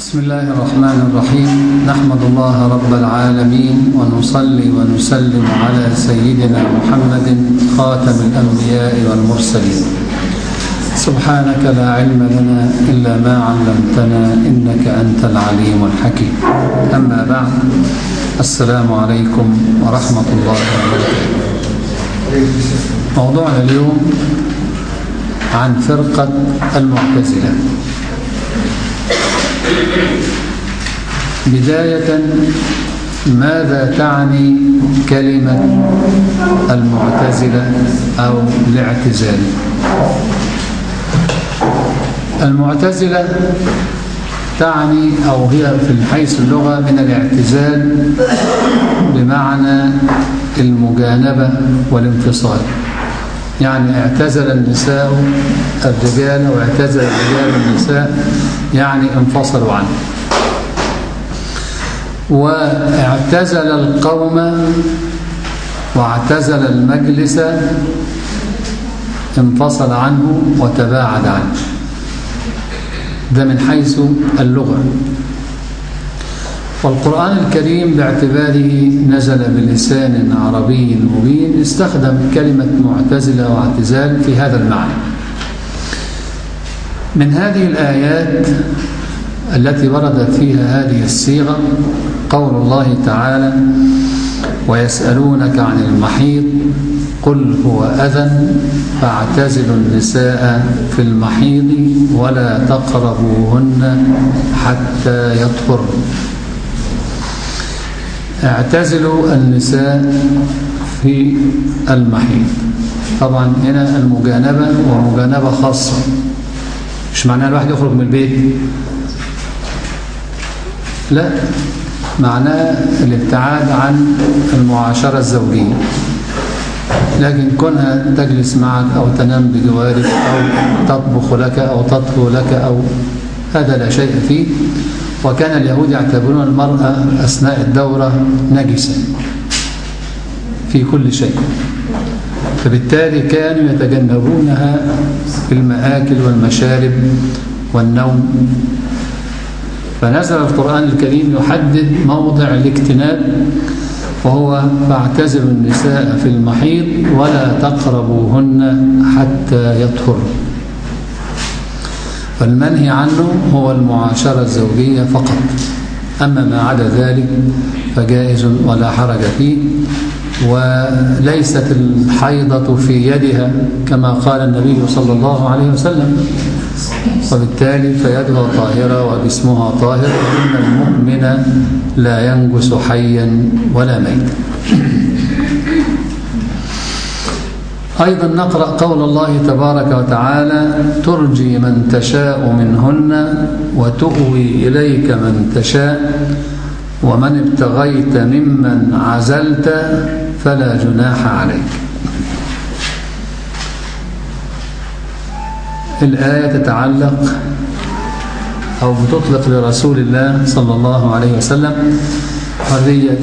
بسم الله الرحمن الرحيم نحمد الله رب العالمين ونصلي ونسلم على سيدنا محمد خاتم الأنبياء والمرسلين سبحانك لا علم لنا إلا ما علمتنا إنك أنت العليم الحكيم أما بعد السلام عليكم ورحمة الله وبركاته موضوعنا اليوم عن فرقة المعتزلة بداية ماذا تعني كلمة المعتزلة أو الاعتزال المعتزلة تعني أو هي في حيث اللغة من الاعتزال بمعنى المجانبة والانفصال يعني اعتزل النساء الرجال واعتزل الرجال النساء يعني انفصلوا عنه واعتزل القوم واعتزل المجلس انفصل عنه وتباعد عنه ده من حيث اللغة والقرآن الكريم باعتباره نزل بلسان عربي مبين استخدم كلمة معتزلة واعتزال في هذا المعنى من هذه الآيات التي وردت فيها هذه الصيغة قول الله تعالى ويسألونك عن المحيط قل هو أذى فاعتزلوا النساء في المحيض ولا تقربوهن حتى يطهرن اعتزلوا النساء في المحيط طبعا هنا المجانبة ومجانبة خاصة مش معناها الواحد يخرج من البيت لا معناه الابتعاد عن المعاشرة الزوجية لكن كونها تجلس معك أو تنام بجوارك أو تطبخ لك أو تطهو لك أو هذا لا شيء فيه وكان اليهود يعتبرون المرأة أثناء الدورة نجسة في كل شيء فبالتالي كانوا يتجنبونها في المآكل والمشارب والنوم فنزل القرآن الكريم يحدد موضع الاجتناب وهو فاعتزلوا النساء في المحيط ولا تقربوهن حتى يطهرن فالمنهي عنه هو المعاشرة الزوجية فقط أما ما عدا ذلك فجائز ولا حرج فيه وليست الحيضة في يدها كما قال النبي صلى الله عليه وسلم وبالتالي فيدها طاهرة وجسمها طاهر وإن المؤمن لا ينجس حيا ولا ميتا أيضا نقرأ قول الله تبارك وتعالى ترجي من تشاء منهن وتؤوي إليك من تشاء ومن ابتغيت ممن عزلت فلا جناح عليك الآية تتعلق أو بتطلق لرسول الله صلى الله عليه وسلم حرية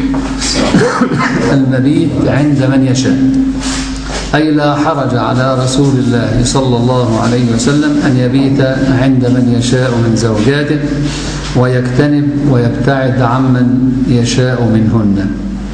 المبيت عند من يشاء أي لا حرج على رسول الله صلى الله عليه وسلم أن يبيت عند من يشاء من زوجاته ويجتنب ويبتعد عمن يشاء منهن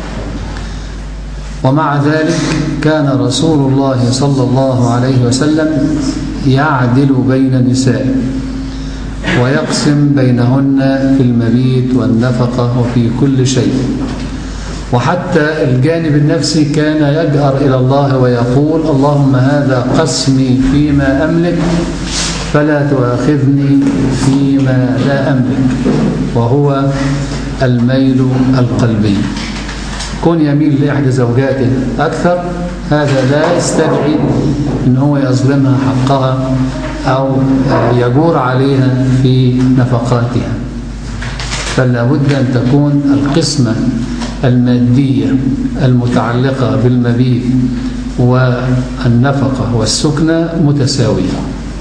ومع ذلك كان رسول الله صلى الله عليه وسلم يعدل بين نسائه ويقسم بينهن في المبيت والنفقة وفي كل شيء وحتى الجانب النفسي كان يجأر إلى الله ويقول اللهم هذا قسمي فيما أملك فلا تؤاخذني فيما لا أملك وهو الميل القلبي كون يميل لإحدى زوجاته أكثر هذا لا يستدعي أن هو يظلمها حقها أو يجور عليها في نفقاتها فلا بد أن تكون القسمة المادية المتعلقة بالمبيت والنفقة والسكنة متساوية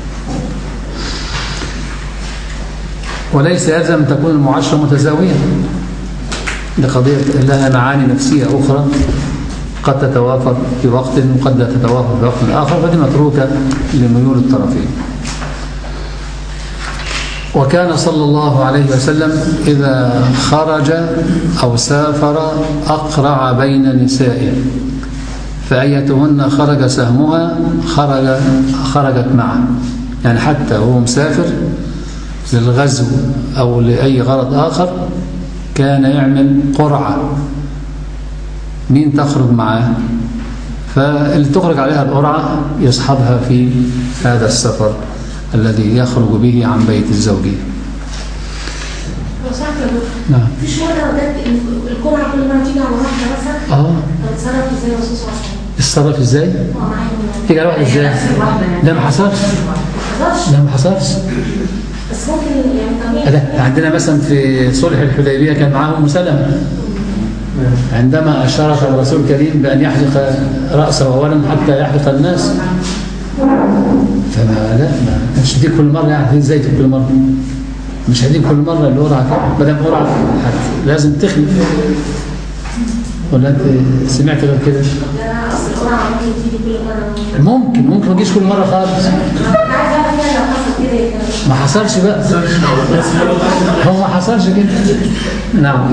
وليس يلزم أن تكون المعاشرة متساوية لقضية لها معاني نفسية أخرى قد تتوافر في وقت وقد لا تتوافر في وقت آخر فدي متروكة لميول الطرفين وكان صلى الله عليه وسلم إذا خرج أو سافر أقرع بين نسائه فأيتهن خرج سهمها خرج خرجت معه يعني حتى وهو مسافر للغزو أو لأي غرض آخر كان يعمل قرعة مين تخرج معاه فاللي تخرج عليها القرعة يصحبها في هذا السفر الذي يخرج به عن بيت الزوجية لو سمحت يا دكتور نعم مفيش مرة جت الجمعة كل مرة تيجي على واحدة مثلا اه طب اتصرف ازاي يا استاذ حسن؟ اتصرف ازاي؟ اه معايا تيجي على واحد ازاي؟ ده ما حصلش ما اقدرش ده ما حصلش بس ممكن يعني طبيعي ده عندنا مثلا في صلح الحديبية كان معاهم أم سلمة عندما أشارك الرسول الكريم بأن يحلق رأسه أولا حتى يحلق الناس فما لا ما مش دي كل مرة يعني ازاي دي كل مرة مش هديك كل مرة القرعة كده ما دام قرعة حت- لازم تخلف ولا أنت سمعت غير كده؟ ده انا اصل القرعة ممكن تيجي كل مرة ممكن ممكن ما تجيش كل مرة خالص انا عايز اعرف يعني لو حصل كده يبقى ما حصلش بقى هو ما حصلش كده نعم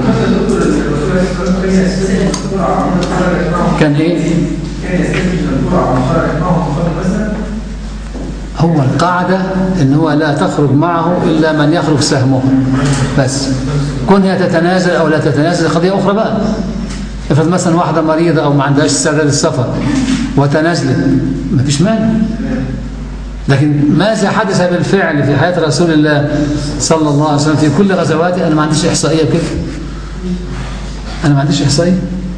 كان ايه هو القاعدة ان هو لا تخرج معه الا من يخرج سهمه بس كونها تتنازل او لا تتنازل قضية اخرى بقى افرض مثلا واحدة مريضة او ما عندهاش استعداد للسفر وتنازلت ما فيش مانع لكن ماذا حدث بالفعل في حياة رسول الله صلى الله عليه وسلم في كل غزواته أنا ما عنديش إحصائية كده أنا ما عنديش إحصائية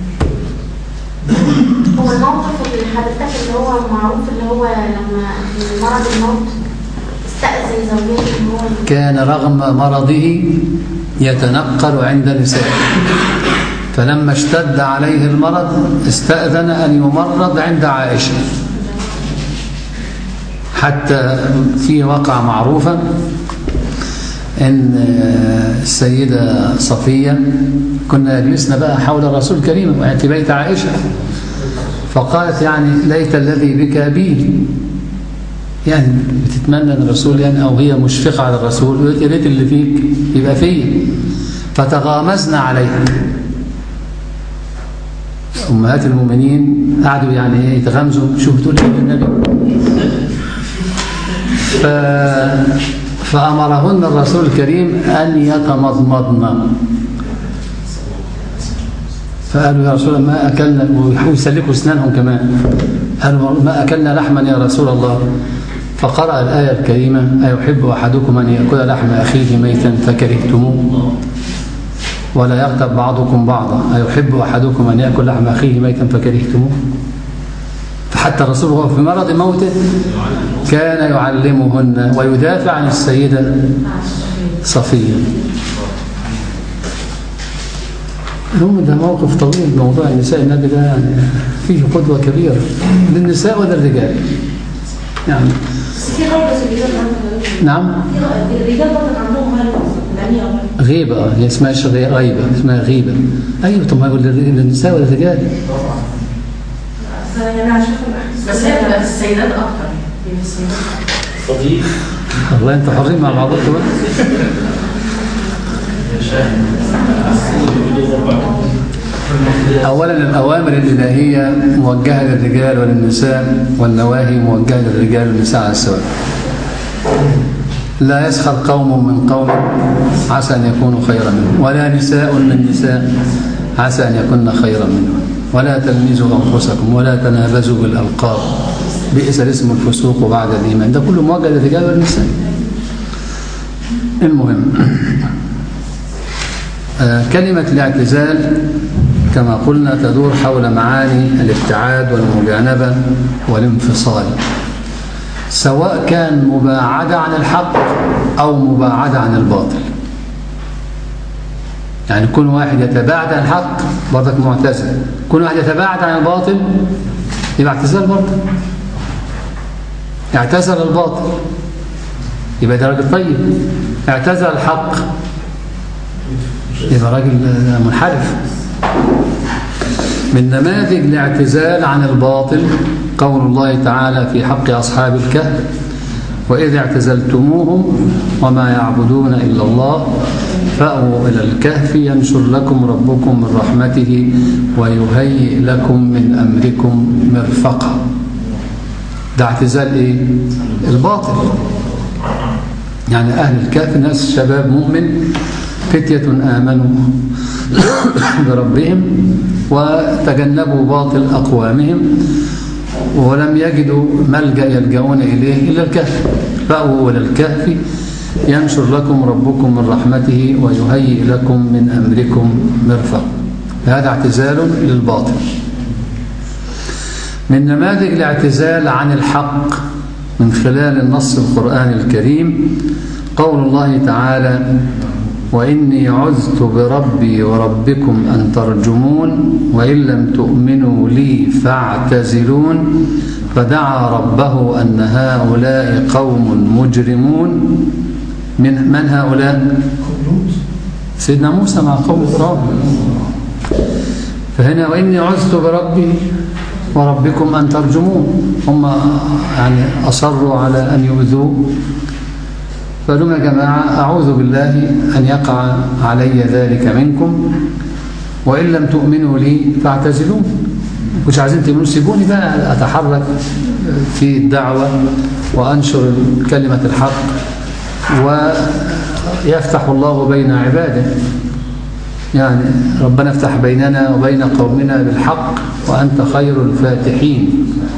هو الموقف اللي حضرتك اللي هو معروف اللي هو لما في مرض الموت استأذن زوجته ان هو كان رغم مرضه يتنقل عند نسائه فلما اشتد عليه المرض استأذن أن يمرض عند عائشة حتى في وقع معروفة ان السيدة صفية كنا جلسنا بقى حول الرسول الكريم في بيت عائشة فقالت يعني ليت الذي بك بي يعني بتتمنى ان الرسول يعني او هي مشفقة على الرسول وقالت يا ريت اللي فيك يبقى فيا فتغامزنا عليها امهات المؤمنين قعدوا يعني ايه يتغامزوا شوف بتقول ايه النبي ف... فأمرهن الرسول الكريم أن يتمضمضن فقالوا يا رسول الله ما أكلنا ويسلكوا أسنانهم كمان قالوا ما أكلنا لحما يا رسول الله فقرأ الآية الكريمة أيحب أحدكم أن يأكل لحم أخيه ميتا فكرهتموه ولا يغتب بعضكم بعضا أيحب أحدكم أن يأكل لحم أخيه ميتا فكرهتموه فحتى الرسول وهو في مرض موته كان يعلمهن ويدافع عن السيدة صفية المهم ده موقف طويل موضوع النساء النبي ده يعني فيه قدوة كبيرة للنساء وللرجال يعني بس في غيبة في الرجال عندهم نعم في الرجال برضه عندهم غيبة غنية غيبة اه هي اسمها ش- غيبة اسمها غيبة أيوة طب ما يقول للر- للنساء وللرجال بس يعني عشان بس هي بتبقى في السيدات اكتر هي في السيدات صديق والله انتوا حرين مع بعضكم بقى أولا الأوامر الإلهية موجهة للرجال وللنساء والنواهي موجهة للرجال والنساء على السواء لا يسخر قوم من قوم عسى أن يكونوا خيرا منهم ولا نساء من نساء عسى أن يكون خيرا منهم ولا تلمزوا أنفسكم ولا تنابزوا بالألقاب بئس الاسم الفسوق بعد الإيمان ده كله موجه للرجال والنساء المهم آه، كلمة الاعتزال كما قلنا تدور حول معاني الابتعاد والمجانبة والانفصال سواء كان مباعدة عن الحق أو مباعدة عن الباطل يعني يكون واحد يتباعد عن الحق برضك معتزل يكون واحد يتباعد عن الباطل يبقى اعتزال برضه اعتزل الباطل يبقى ده راجل طيب اعتزل الحق يبقى راجل منحرف من نماذج الاعتزال عن الباطل قول الله تعالى في حق أصحاب الكهف وإذا اعتزلتموهم وما يعبدون إلا الله فأووا إلى الكهف ينشر لكم ربكم من رحمته ويهيئ لكم من أمركم مرفقا ده اعتزال إيه؟ الباطل يعني أهل الكهف ناس شباب مؤمن فتية آمنوا بربهم وتجنبوا باطل أقوامهم ولم يجدوا ملجأ يلجؤون إليه إلا الكهف فأووا إلى الكهف ينشر لكم ربكم من رحمته ويهيئ لكم من أمركم مرفق هذا اعتزال للباطل من نماذج الاعتزال عن الحق من خلال النص القرآني الكريم قول الله تعالى وإني عذت بربي وربكم أن ترجمون وإن لم تؤمنوا لي فاعتزلون فدعا ربه أن هؤلاء قوم مجرمون من من هؤلاء سيدنا موسى مع قوم فرعون فهنا وإني عذت بربي وربكم أن ترجمون هم يعني أصروا على أن يؤذوه فقالوا يا جماعة أعوذ بالله أن يقع علي ذلك منكم وإن لم تؤمنوا لي فاعتزلون مش عايزين تؤمنوا سيبوني بقى أتحرك في الدعوة وأنشر كلمة الحق ويفتح الله بين عباده يعني ربنا افتح بيننا وبين قومنا بالحق وأنت خير الفاتحين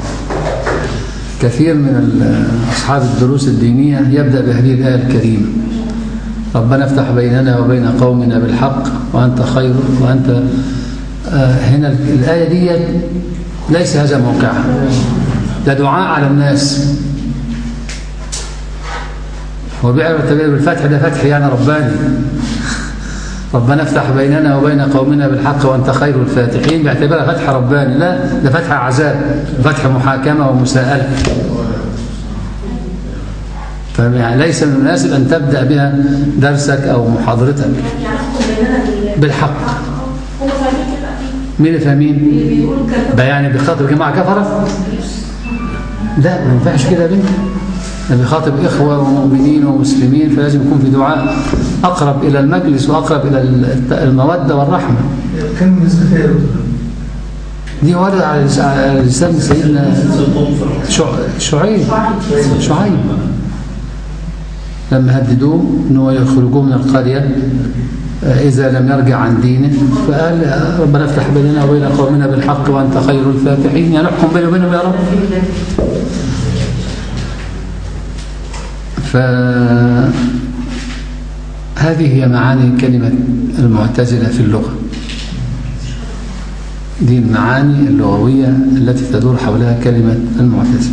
كثير من أصحاب الدروس الدينية يبدأ بهذه الآية الكريمة ربنا افتح بيننا وبين قومنا بالحق وأنت خير وأنت آه هنا الآية دي ليس هذا موقعها ده دعاء على الناس هو بيعرف بالفتح ده فتح يعني رباني ربنا افتح بيننا وبين قومنا بالحق وأنت خير الفاتحين باعتبارها فتح رباني لا ده فتح عذاب فتح محاكمة ومساءلة يعني ليس من المناسب أن تبدأ بها درسك أو محاضرتك يعني احكم بيننا بال- بالحق هو فاهمين كده مين اللي فاهمين؟ اللي بيقولوا كده ده يعني بيخاطب جماعة كفرة؟ لا ما ينفعش كده يا بنت ده بيخاطب إخوة ومؤمنين ومسلمين فلازم يكون في دعاء أقرب إلى المجلس وأقرب إلى الت- المودة والرحمة كم بالنسبة لي يا دكتور؟ دي ورد على لس- على لسان سيدنا شع- شعيب شعيب لما هددوه أنه يخرجوه من القرية آه، إذا لم يرجع عن دينه فقال آه، ربنا افتح بيننا وبين قومنا بالحق وأنت خير الفاتحين يعني احكم بيني وبينهم يا رب فهذه هي معاني كلمة المعتزلة في اللغة دي المعاني اللغوية التي تدور حولها كلمة المعتزلة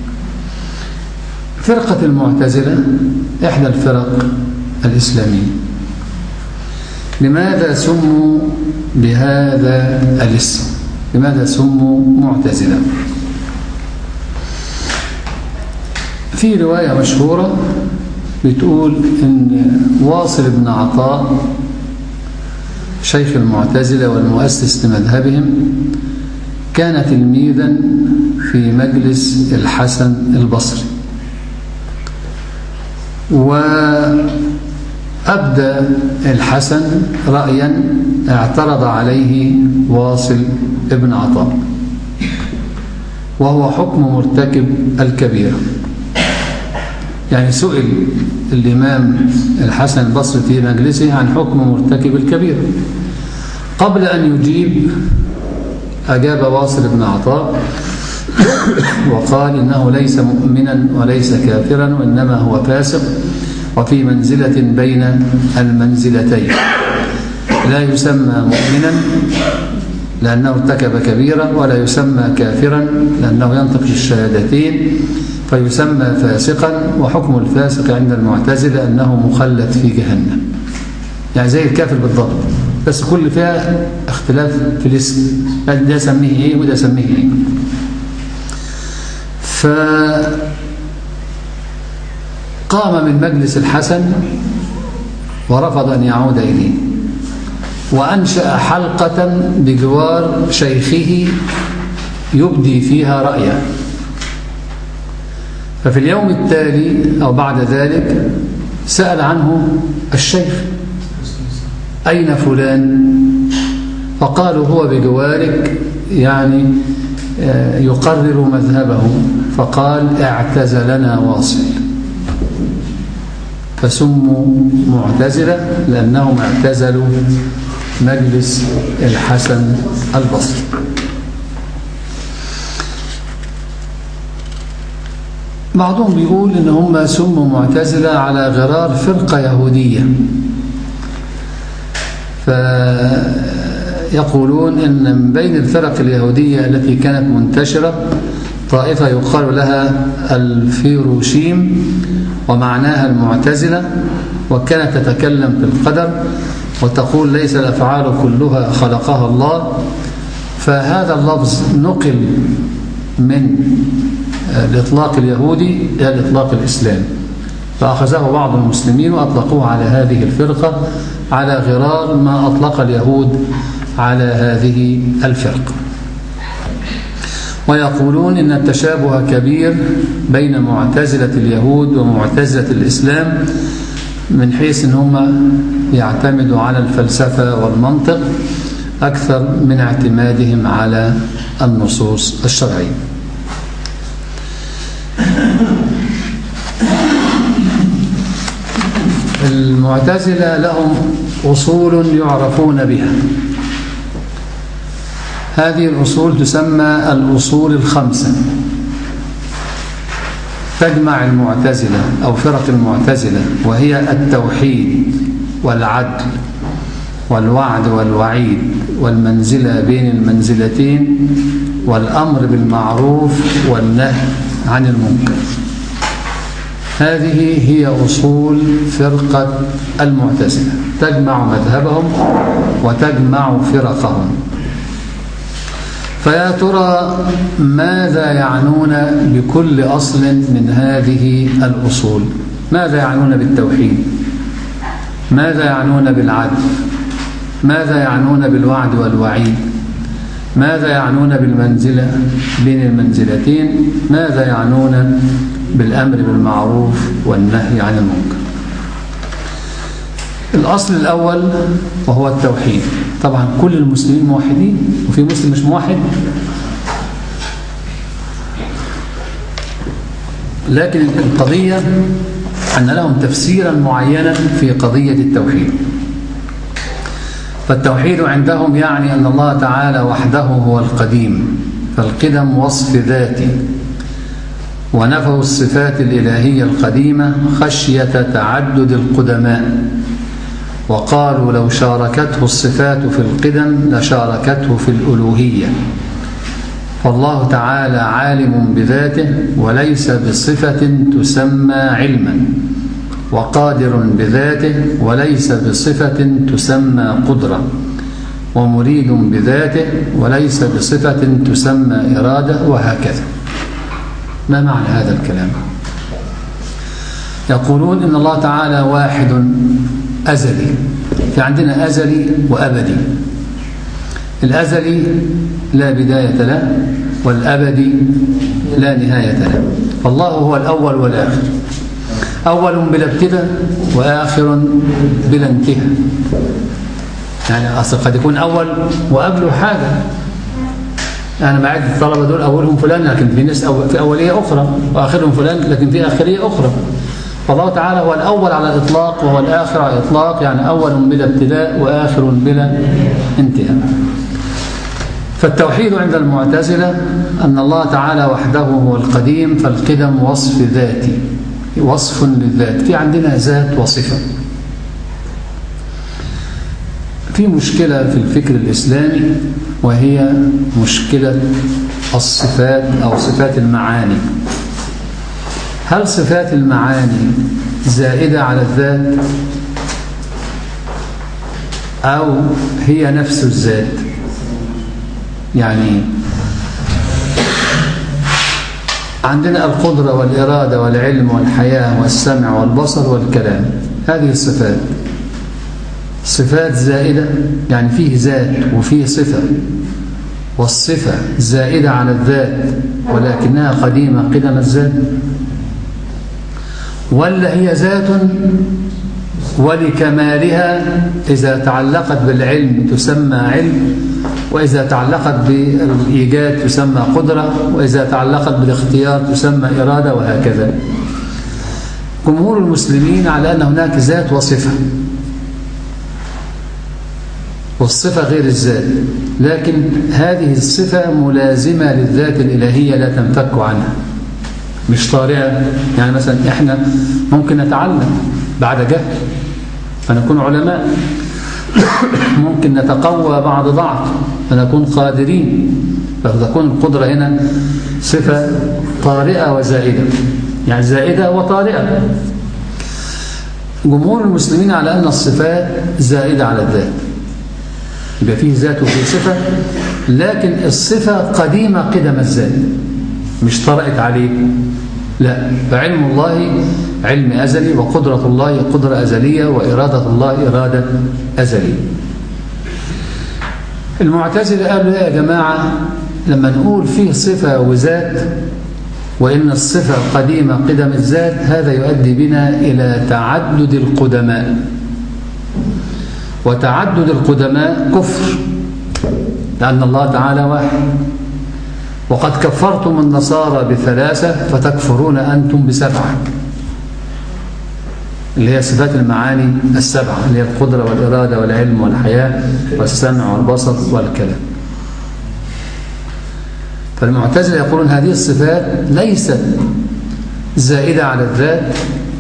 فرقة المعتزلة إحدى الفرق الإسلامية لماذا سموا بهذا الاسم لماذا سموا معتزلة في رواية مشهورة بتقول إن واصل بن عطاء شيخ المعتزلة والمؤسس لمذهبهم كان تلميذا في مجلس الحسن البصري وأبدى الحسن رأيا اعترض عليه واصل ابن عطاء وهو حكم مرتكب الكبيرة يعني سئل الإمام الحسن البصري في مجلسه عن حكم مرتكب الكبيرة قبل أن يجيب أجاب واصل بن عطاء وقال إنه ليس مؤمنا وليس كافرا وإنما هو فاسق وفي منزلة بين المنزلتين لا يسمى مؤمنا لأنه ارتكب كبيرة ولا يسمى كافرا لأنه ينطق بالشهادتين فيسمى فاسقا وحكم الفاسق عند المعتزلة أنه مخلد في جهنم يعني زي الكافر بالضبط بس كل فيها اختلاف في الاسم ده سميه ايه وده سميه ايه فقام من مجلس الحسن ورفض أن يعود إليه وأنشأ حلقة بجوار شيخه يبدي فيها رأيه ففي اليوم التالي أو بعد ذلك سأل عنه الشيخ أين فلان فقالوا هو بجوارك يعني آه، يقرر مذهبه فقال اعتزلنا واصل فسموا معتزلة لأنهم اعتزلوا مجلس الحسن البصري بعضهم بيقول إن هم سموا معتزلة على غرار فرقة يهودية فيقولون إن من بين الفرق اليهودية التي كانت منتشرة طائفة يقال لها الفيروشيم ومعناها المعتزلة وكانت تتكلم في القدر وتقول ليس الأفعال كلها خلقها الله فهذا اللفظ نقل من الإطلاق اليهودي إلى الإطلاق الإسلامي فأخذه بعض المسلمين وأطلقوه على هذه الفرقة على غرار ما أطلق اليهود على هذه الفرقة ويقولون إن التشابه كبير بين معتزلة اليهود ومعتزلة الإسلام من حيث أن هم يعتمدوا على الفلسفة والمنطق أكثر من اعتمادهم على النصوص الشرعية المعتزلة لهم أصول يعرفون بها هذه الأصول تسمى الأصول الخمسة تجمع المعتزلة أو فرق المعتزلة وهي التوحيد والعدل والوعد والوعيد والمنزلة بين المنزلتين والأمر بالمعروف والنهي عن المنكر هذه هي أصول فرقة المعتزلة تجمع مذهبهم وتجمع فرقهم فيا ترى ماذا يعنون بكل أصل من هذه الأصول ماذا يعنون بالتوحيد ماذا يعنون بالعدل ماذا يعنون بالوعد والوعيد ماذا يعنون بالمنزلة بين المنزلتين ماذا يعنون بالأمر بالمعروف والنهي عن المنكر الأصل الأول وهو التوحيد طبعا كل المسلمين موحدين وفي مسلم مش موحد لكن القضية أن لهم تفسيرا معينا في قضية التوحيد فالتوحيد عندهم يعني أن الله تعالى وحده هو القديم فالقدم وصف ذاتي ونفوا الصفات الإلهية القديمة خشية تعدد القدماء وقالوا لو شاركته الصفات في القدم لشاركته في الألوهية فالله تعالى عالم بذاته وليس بصفة تسمى علما وقادر بذاته وليس بصفة تسمى قدرة ومريد بذاته وليس بصفة تسمى إرادة وهكذا ما معنى هذا الكلام يقولون إن الله تعالى واحد أزلي في عندنا أزلي وأبدي الأزلي لا بداية له والأبدي لا نهاية له فالله هو الأول والآخر أول بلا ابتداء وآخر بلا انتهاء يعني أصل قد يكون أول وقبله حاجة أنا بعد الطلبة دول أولهم فلان لكن في ناس أول في أولية أخرى وآخرهم فلان لكن في آخرية أخرى فالله تعالى هو الأول على الإطلاق وهو الآخر على الإطلاق يعني أول بلا ابتداء وآخر بلا انتهاء فالتوحيد عند المعتزلة أن الله تعالى وحده هو القديم فالقدم وصف ذاتي وصف للذات في عندنا ذات وصفة في مشكلة في الفكر الإسلامي وهي مشكلة الصفات أو صفات المعاني هل صفات المعاني زائدة على الذات أو هي نفس الذات يعني عندنا القدرة والإرادة والعلم والحياة والسمع والبصر والكلام هذه الصفات صفات زائدة يعني فيه ذات وفيه صفة والصفة زائدة على الذات ولكنها قديمة قدم الذات ولا هي ذات ولكمالها إذا تعلقت بالعلم تسمى علم وإذا تعلقت بالإيجاد تسمى قدرة وإذا تعلقت بالاختيار تسمى إرادة وهكذا جمهور المسلمين على أن هناك ذات وصفة والصفة غير الذات لكن هذه الصفة ملازمة للذات الإلهية لا تنفك عنها مش طارئة يعني مثلا إحنا ممكن نتعلم بعد جهل فنكون علماء ممكن نتقوى بعد ضعف فنكون قادرين فتكون القدرة هنا صفة طارئة وزائدة يعني زائدة وطارئة جمهور المسلمين على أن الصفات زائدة على الذات يبقى فيه ذات وفيه صفة لكن الصفة قديمة قدم الذات مش طرأت عليه لا فعلم الله علم أزلي وقدرة الله قدرة أزلية وإرادة الله إرادة أزلية المعتزلة قالوا يا جماعة لما نقول فيه صفة وذات وإن الصفة قديمة قدم الذات هذا يؤدي بنا إلى تعدد القدماء وتعدد القدماء كفر لأن الله تعالى واحد وقد كفرتم النصارى بثلاثة فتكفرون أنتم بسبعة اللي هي صفات المعاني السبعة اللي هي القدرة والإرادة والعلم والحياة والسمع والبصر والكلام فالمعتزلة يقولون هذه الصفات ليست زائدة على الذات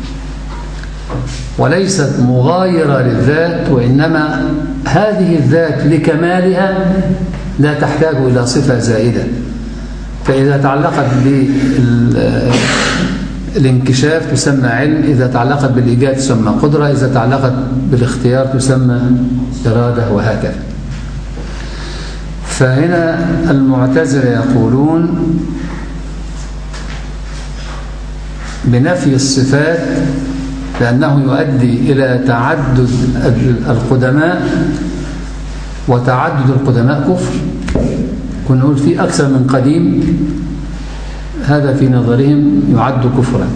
وليست مغايرة للذات وإنما هذه الذات لكمالها لا تحتاج إلى صفة زائدة فإذا تعلقت بالانكشاف تسمى علم إذا تعلقت بالإيجاد تسمى قدرة إذا تعلقت بالاختيار تسمى إرادة وهكذا فهنا المعتزلة يقولون بنفي الصفات لأنه يؤدي إلى تعدد القدماء وتعدد القدماء كفر كنا نقول في أكثر من قديم هذا في نظرهم يعد كفرا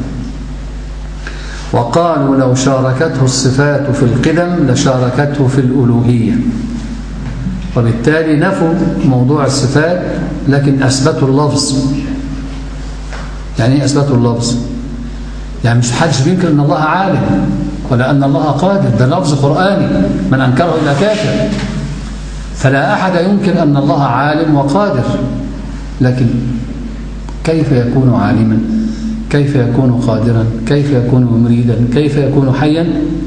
وقالوا لو شاركته الصفات في القدم لشاركته في الألوهية وبالتالي نفوا موضوع الصفات لكن أثبتوا اللفظ يعني ايه أثبتوا اللفظ يعني مش حدش بينكر أن الله عالم ولا أن الله قادر ده لفظ قرآني من أنكره إلا كافر فلا أحد ينكر أن الله عالم وقادر لكن كيف يكون عالما كيف يكون قادرا كيف يكون مريدا كيف يكون حيا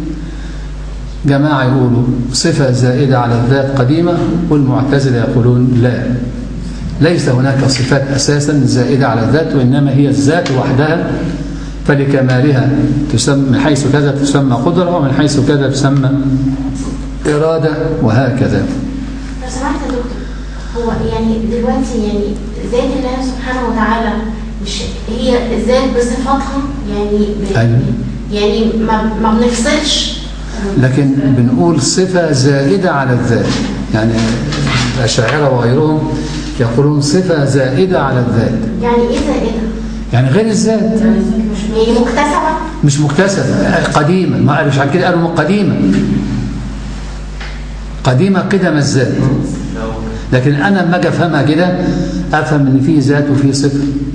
جماعة يقولوا صفة زائدة على الذات قديمة والمعتزلة يقولون لا ليس هناك صفات أساسا زائدة على الذات وإنما هي الذات وحدها فلكمالها تسمى من حيث كذا تسمى قدرة ومن حيث كذا تسمى إرادة وهكذا لو سمحت يا دكتور هو يعني دلوقتي يعني ذات الله سبحانه وتعالى مش هي ذات بصفاتها يعني ب... أيوة. يعني ما, ما بنفصلش لكن بنقول صفة زائدة على الذات يعني الأشاعرة وغيرهم يقولون صفة زائدة على الذات يعني ايه زائدة؟ يعني غير الذات يعني مكتسبة؟ مش مكتسبة قديمة ما قالوا عشان كده قالوا قديمة قديمة قدم الذات لكن أنا لما أجي أفهمها كده أفهم إن في ذات وفي صفة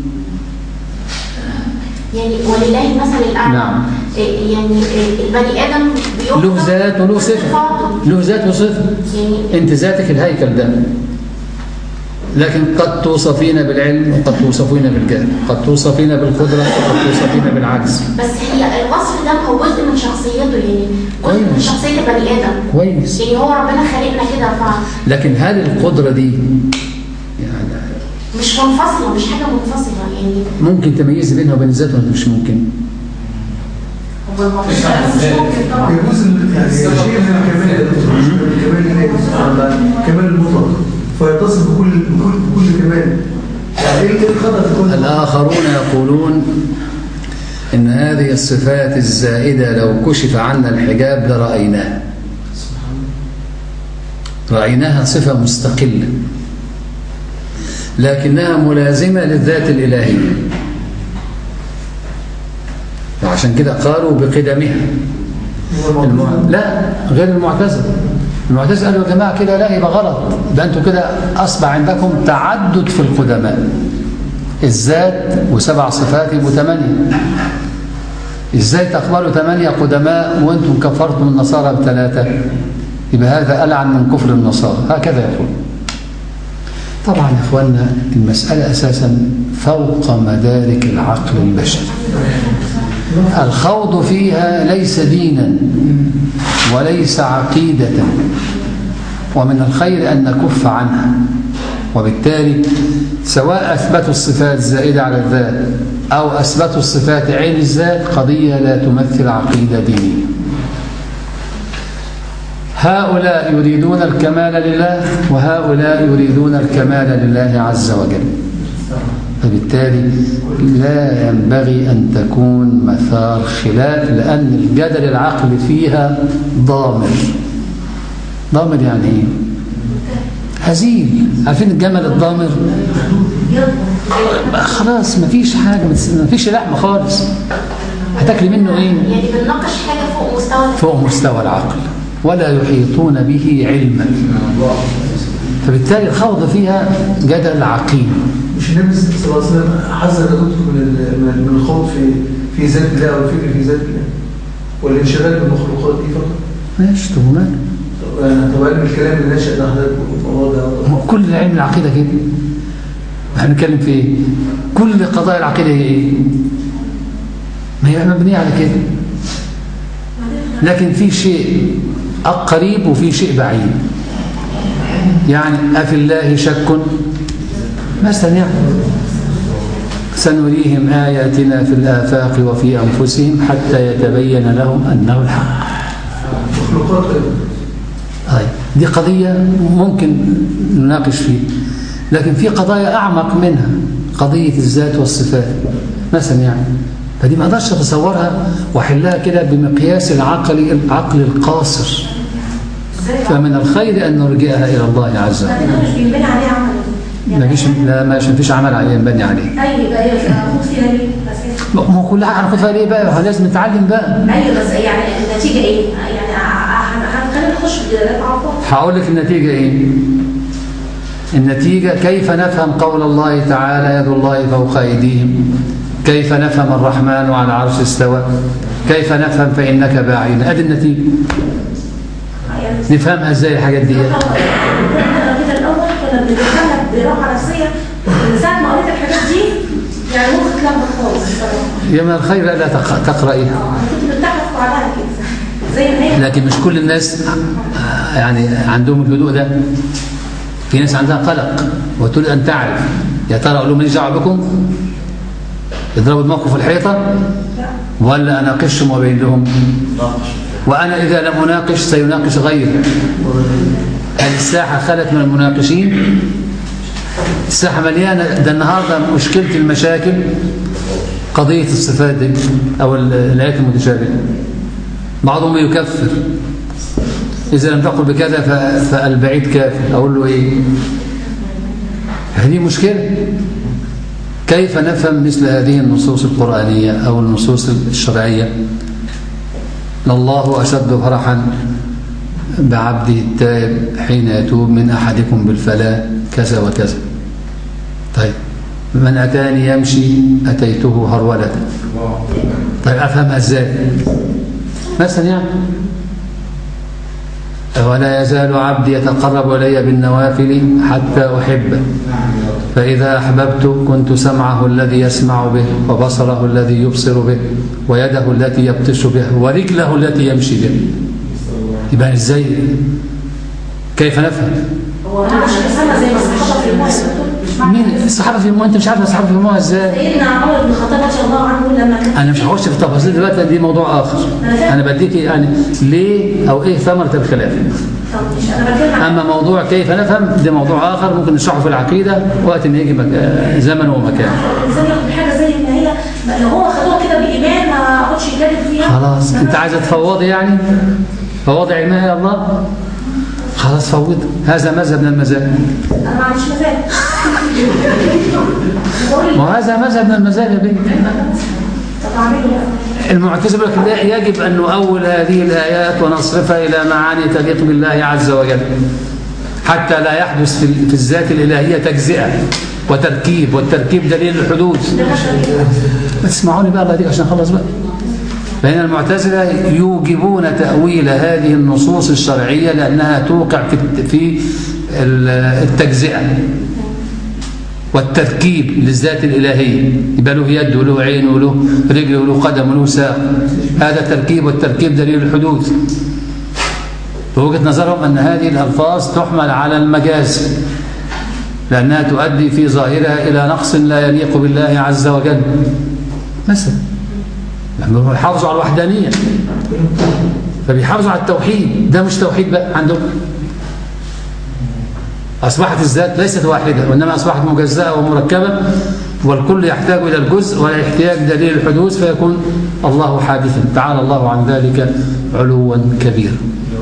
يعني ولله المثل الأعلى نعم. إيه يعني إيه البني آدم بيخلق له ذات وله صفة بصفاته. له ذات وصفة يعني أنت ذاتك الهيكل ده لكن قد توصفين بالعلم وقد توصفين بالجهل قد توصفين بالقدرة وقد توصفين بالعجز بس هي الوصف ده هو جزء من شخصيته يعني جزء من كويس. شخصية البني آدم كويس يعني هو ربنا خلقنا كده ف لكن هل القدرة دي يعني مش منفصلة مش حاجة منفصلة يعني ممكن تميز بينها وبين الذات ولا مش ممكن هو الموضوع مش ممكن طبعا يجوز ال- يعني شيء من الكمال يا دكتور، من كمال الله سبحانه وتعالى كمال المطلق فيتصل بكل بكل بكل كمال يعني ايه إيه الخطأ في كل الآخرون يقولون إن هذه الصفات الزائدة لو كشف عنا الحجاب لرأيناها رأيناها صفة مستقلة لكنها ملازمة للذات الإلهية وعشان كده قالوا بقدمها الم... لا غير المعتزله المعتزله قالوا يا جماعه كده لا يبقى غلط ده انتوا كده اصبح عندكم تعدد في القدماء الذات وسبع صفات يبقوا ثمانيه ازاي تقبلوا ثمانيه قدماء وانتم كفرتم النصارى بثلاثه يبقى هذا ألعن من كفر النصارى هكذا يقول طبعا يا اخواننا المسألة أساسا فوق مدارك العقل البشري الخوض فيها ليس دينا وليس عقيدة ومن الخير أن نكف عنها وبالتالي سواء أثبتوا الصفات الزائدة على الذات أو أثبتوا الصفات عين الذات قضية لا تمثل عقيدة دينية هؤلاء يريدون الكمال لله وهؤلاء يريدون الكمال لله عز وجل فبالتالي لا ينبغي أن تكون مثار خلاف لأن الجدل العقل فيها ضامر ضامر يعني ايه هزيل عارفين الجمل الضامر خلاص مفيش حاجة مفيش لحم خالص هتاكلي منه ايه يعني بنناقش حاجه فوق مستوى فوق مستوى العقل ولا يحيطون به علما فبالتالي الخوض فيها جدل عقيم مش النبي صلى الله عليه وسلم حذر يا دكتور من ال- من من الخوض في في ذات الله او الفكر في ذات الله والانشغال بالمخلوقات دي فقط ماشي طب ومال يعني طب علم الكلام اللي نشأ ده حضرتك واضح هو كل علم العقيدة كده احنا بنتكلم في ايه كل قضايا العقيدة هي ايه ما هي مبنية على كده لكن في شيء قريب وفي شيء بعيد يعني أفي الله شك مثلا يعني سنريهم آياتنا في الآفاق وفي أنفسهم حتى يتبين لهم أنه الحق مخلوقات أيضا طيب دي قضية ممكن نناقش فيها لكن في قضايا أعمق منها قضية الذات والصفات مثلا يعني فدي ما اقدرش اتصورها واحلها كده بمقياس العقل العقل القاصر فمن الخير ان نرجئها الى الله عز وجل لكن مش بينبني عليه عمل ما فيش لا ما فيش عمل عليه ينبني عليه اي بقى هي المفروض فيها ليه بس ما هو كل حاجه هناخد فيها ليه بقى لازم نتعلم بقى ايوه بس يعني النتيجه ايه؟ يعني هنخلينا نخش في جدالات على الفاضي هقول لك النتيجه ايه النتيجه كيف نفهم قول الله تعالى يد الله فوق ايديهم كيف نفهم الرحمن على العرش استوى كيف نفهم فانك باعين ادي النتيجه يعني نفهمها ازاي الحاجات دي كده الاول كنا بنتكلم براحه نفسيه من ساعه ما قريت الحاجات دي يعني مخي اتلخبط خالص بصراحه يا من الخير لا تق- تقرأيها انا كنت مرتاحه في بعدها كده زي ما هي لكن مش كل الناس آه، يعني عندهم الهدوء ده في ناس عندها قلق وتريد ان تعرف يا ترى اقول لهم ماليش دعوه بكم يضربوا دماغكم في الحيطه ولا اناقشهم وابين لهم وانا اذا لم اناقش سيناقش غيري هل الساحه خلت من المناقشين الساحه مليانه ده النهارده مشكله المشاكل قضيه الصفات دي او ال- الايات المتشابهه بعضهم يكفر إذا لم تقل بكذا ف- فالبعيد كافر أقول له إيه هذه مشكلة كيف نفهم مثل هذه النصوص القرآنية أو النصوص الشرعية لله أشد فرحا بعبده التائب حين يتوب من أحدكم بالفلاة كذا وكذا طيب من أتاني يمشي أتيته هرولة طيب أفهمها إزاي مثلا يعني ولا يزال عبدي يتقرب إلي بالنوافل حتى أحبه فإذا أحببت كنت سمعه الذي يسمع به وبصره الذي يبصر به ويده التي يبطش به ورجله التي يمشي به يبقى إزاي كيف نفهم هو ما مش كسامة زي ما الصحابه في الموت مش معنى مين الصحابة في الموت أنت مش عارف الصحابة في الموت إزاي سيدنا عمر بن الخطاب رضي الله عنه لما كان أنا مش هخش في التفاصيل دلوقتي دي موضوع آخر أنا بديك يعني ليه أو إيه ثمرة الخلاف طب مش انا بتكلم عن أما موضوع كيف نفهم ده موضوع آخر ممكن نشرحه في العقيدة وقت ما يجي مك... آه، زمن ومكان الانسان ياخد حاجه زي ما هي ما- لو هو خدوها كده بايمان ما اقعدش يجادل فيها خلاص أنت عايزة تفوضي يعني فواضع علمها يا الله خلاص فوض هذا مذهب من المذاهب انا ما عنديش مزاج بقول وهذا مذهب من المذاهب يا بنت طب اعمله ايه؟ المعتزلة يقول لك لا يجب أن نؤول هذه الآيات ونصرفها إلى معاني تليق بالله عز وجل حتى لا يحدث في في الذات الإلهية تجزئة وتركيب والتركيب دليل الحدوث ما تسمعوني بقى الله دي عشان خلص بقى فإن المعتزلة يوجبون تأويل هذه النصوص الشرعية لأنها توقع في في التجزئة والتركيب للذات الإلهية يبقى له يد وله عين وله رجل وله قدم وله ساق هذا التركيب والتركيب دليل الحدوث ووجهة نظرهم أن هذه الألفاظ تحمل على المجاز لأنها تؤدي في ظاهرها إلى نقص لا يليق بالله عز وجل مثلا لأنهم يحافظوا على الوحدانية فبيحافظوا على التوحيد ده مش توحيد بقى عندهم أصبحت الذات ليست واحدة وإنما أصبحت مجزأة ومركبة والكل يحتاج إلى الجزء ولا يحتاج دليل الحدوث فيكون الله حادثا تعالى الله عن ذلك علوا كبيرا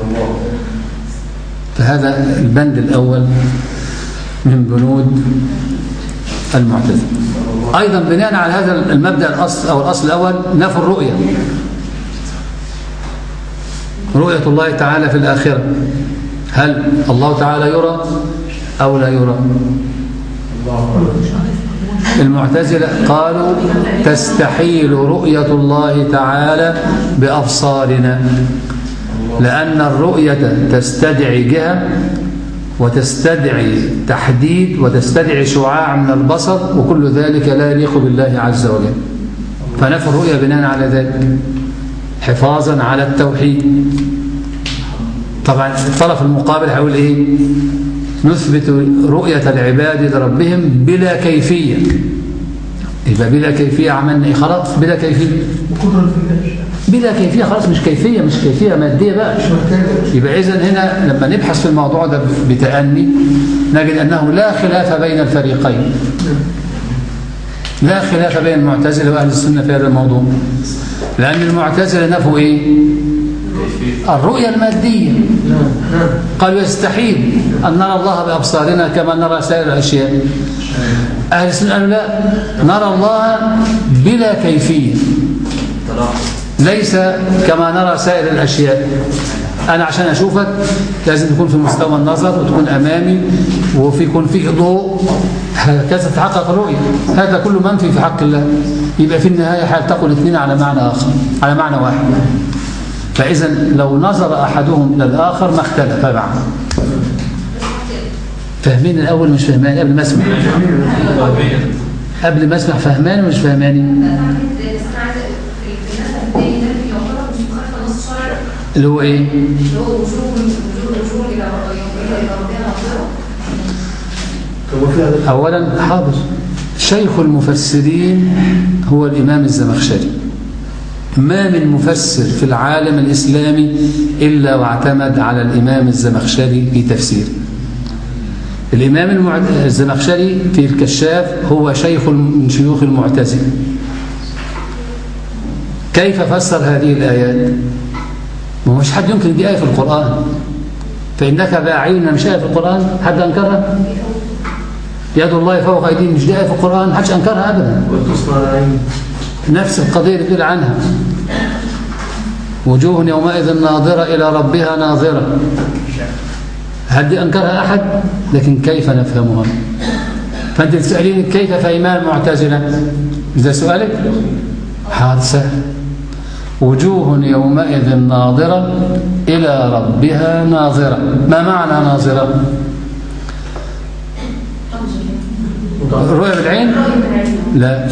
فهذا البند الأول من بنود المعتزلة أيضا بناء على هذا المبدأ الأصل أو الأصل الأول نفي الرؤية رؤية الله تعالى في الآخرة هل الله تعالى يرى أو لا يرى المعتزلة قالوا تستحيل رؤية الله تعالى بأبصارنا لأن الرؤية تستدعي جهة وتستدعي تحديد وتستدعي شعاع من البصر وكل ذلك لا يليق بالله عز وجل فنفي الرؤية بناء على ذلك حفاظا على التوحيد طبعا الطرف المقابل هيقول ايه نثبت رؤية العباد لربهم بلا كيفية يبقى بلا كيفية عملنا ايه خلاص بلا كيفية وقدرة الله بلا كيفية خلاص مش كيفية مش كيفية مادية بقى يبقى إذا هنا لما نبحث في الموضوع ده بتأني نجد أنه لا خلاف بين الفريقين لا خلاف بين المعتزلة وأهل السنة في هذا الموضوع لأن المعتزلة نفوا إيه الرؤية المادية قالوا يستحيل أن نرى الله بأبصارنا كما نرى سائر الأشياء أهل السنة قالوا لا نرى الله بلا كيفية ليس كما نرى سائر الأشياء أنا عشان أشوفك لازم تكون في مستوى النظر وتكون أمامي وفي يكون فيه ضوء هكذا تتحقق الرؤية هذا كله منفي في حق الله يبقى في النهاية هيلتقوا الاثنين على معنى آخر على معنى واحد فإذا لو نظر أحدهم إلى الآخر ما اختلف معه فاهمين الأول مش فاهماني قبل ما أسمع قبل ما أسمع فهماني مش فهماني اللي هو ايه هو في هذا اولا حاضر شيخ المفسرين هو الامام الزمخشري ما من مفسر في العالم الاسلامي الا واعتمد على الامام الزمخشري في تفسيره الامام المع... الزمخشري في الكشاف هو شيخ من شيوخ المعتزله كيف فسر هذه الايات ما هوش حد يمكن دي آية في القرآن فإنك بأعيننا مش آية في القرآن حد أنكرها يد الله فوق أيديهم مش دي آية في القرآن حدش أنكرها أبدا وتصنع العين نفس القضية اللي بيقول عنها وجوه يومئذ ناظرة إلى ربها ناظرة هل دي أنكرها أحد لكن كيف نفهمها فأنت تسأليني كيف فهمها المعتزلة إذا سؤالك حادثة وجوه يومئذ ناظرة إلى ربها ناظرة ما معنى ناظرة الرؤية بالعين لا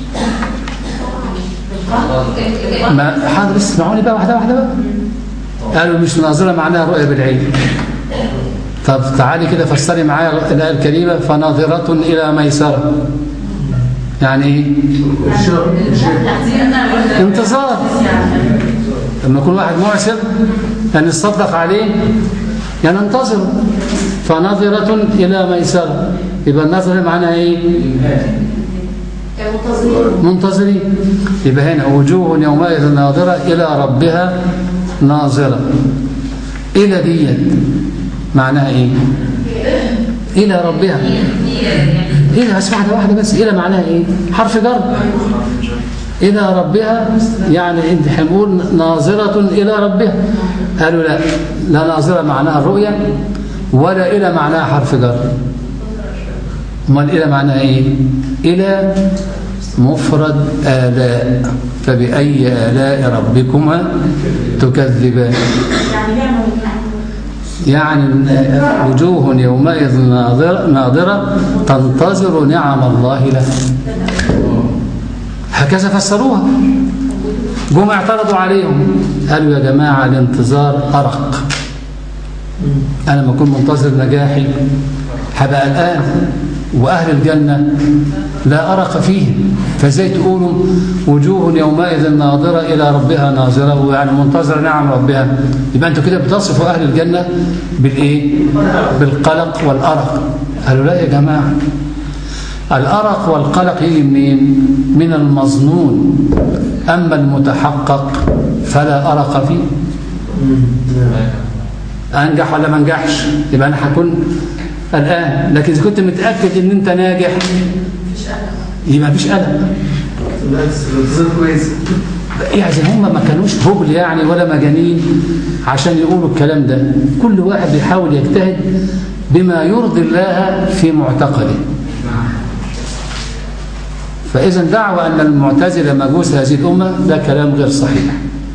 ما حاضر بس اسمعوني بقى واحدة واحدة بقى قالوا مش ناظرة معناها رؤية بالعين طب تعالي كده فسري معايا الآية الكريمة فناظرة إلى ميسرة يعني ايه الشر الشر انتظار لما يكون واحد معسر أن يصدق عليه يعني انتظر فنظرة إلى ميسرة يبقى النظرة معناها إيه؟ منتظرين يبقى هنا وجوه يومئذ ناظرة إلى ربها ناظرة إلى ديت معناها إيه؟ إلى ربها إلى بس واحدة واحدة بس إلى معناها إيه؟ حرف جر إلى ربها يعني انت هنقول ناظرة إلى ربها قالوا لا لا ناظرة معناها الرؤية ولا إلى معناها حرف جر امال إلى معناها إيه إلى مفرد آلاء فبأي آلاء ربكما تكذبان يعني نعمة يعني وجوه يومئذ ناظرة, ناظرة تنتظر نعم الله لها هكذا فسروها جم اعترضوا عليهم قالوا يا جماعة الانتظار أرق أنا لما أكون منتظر نجاحي هبقى الآن وأهل الجنة لا أرق فيهم فازاي تقولوا وجوه يومئذ ناظرة إلى ربها ناظرة ويعني منتظرة نعم ربها يبقى أنتوا كده بتصفوا أهل الجنة بالإيه؟ بالقلق والأرق قالوا لا يا جماعة الأرق والقلق يجي منين؟ من المظنون أما المتحقق فلا أرق فيه أنجح ولا ما انجحش يبقى أنا هكون الآن لكن إذا كنت متأكد إن أنت ناجح يبقى مفيش قلق بالعكس الانتظار كويس يعني هم ما كانوش هبل يعني ولا مجانين عشان يقولوا الكلام ده كل واحد بيحاول يجتهد بما يرضي الله في معتقده فإذا دعوى أن المعتزلة مجوس هذه الأمة ده كلام غير صحيح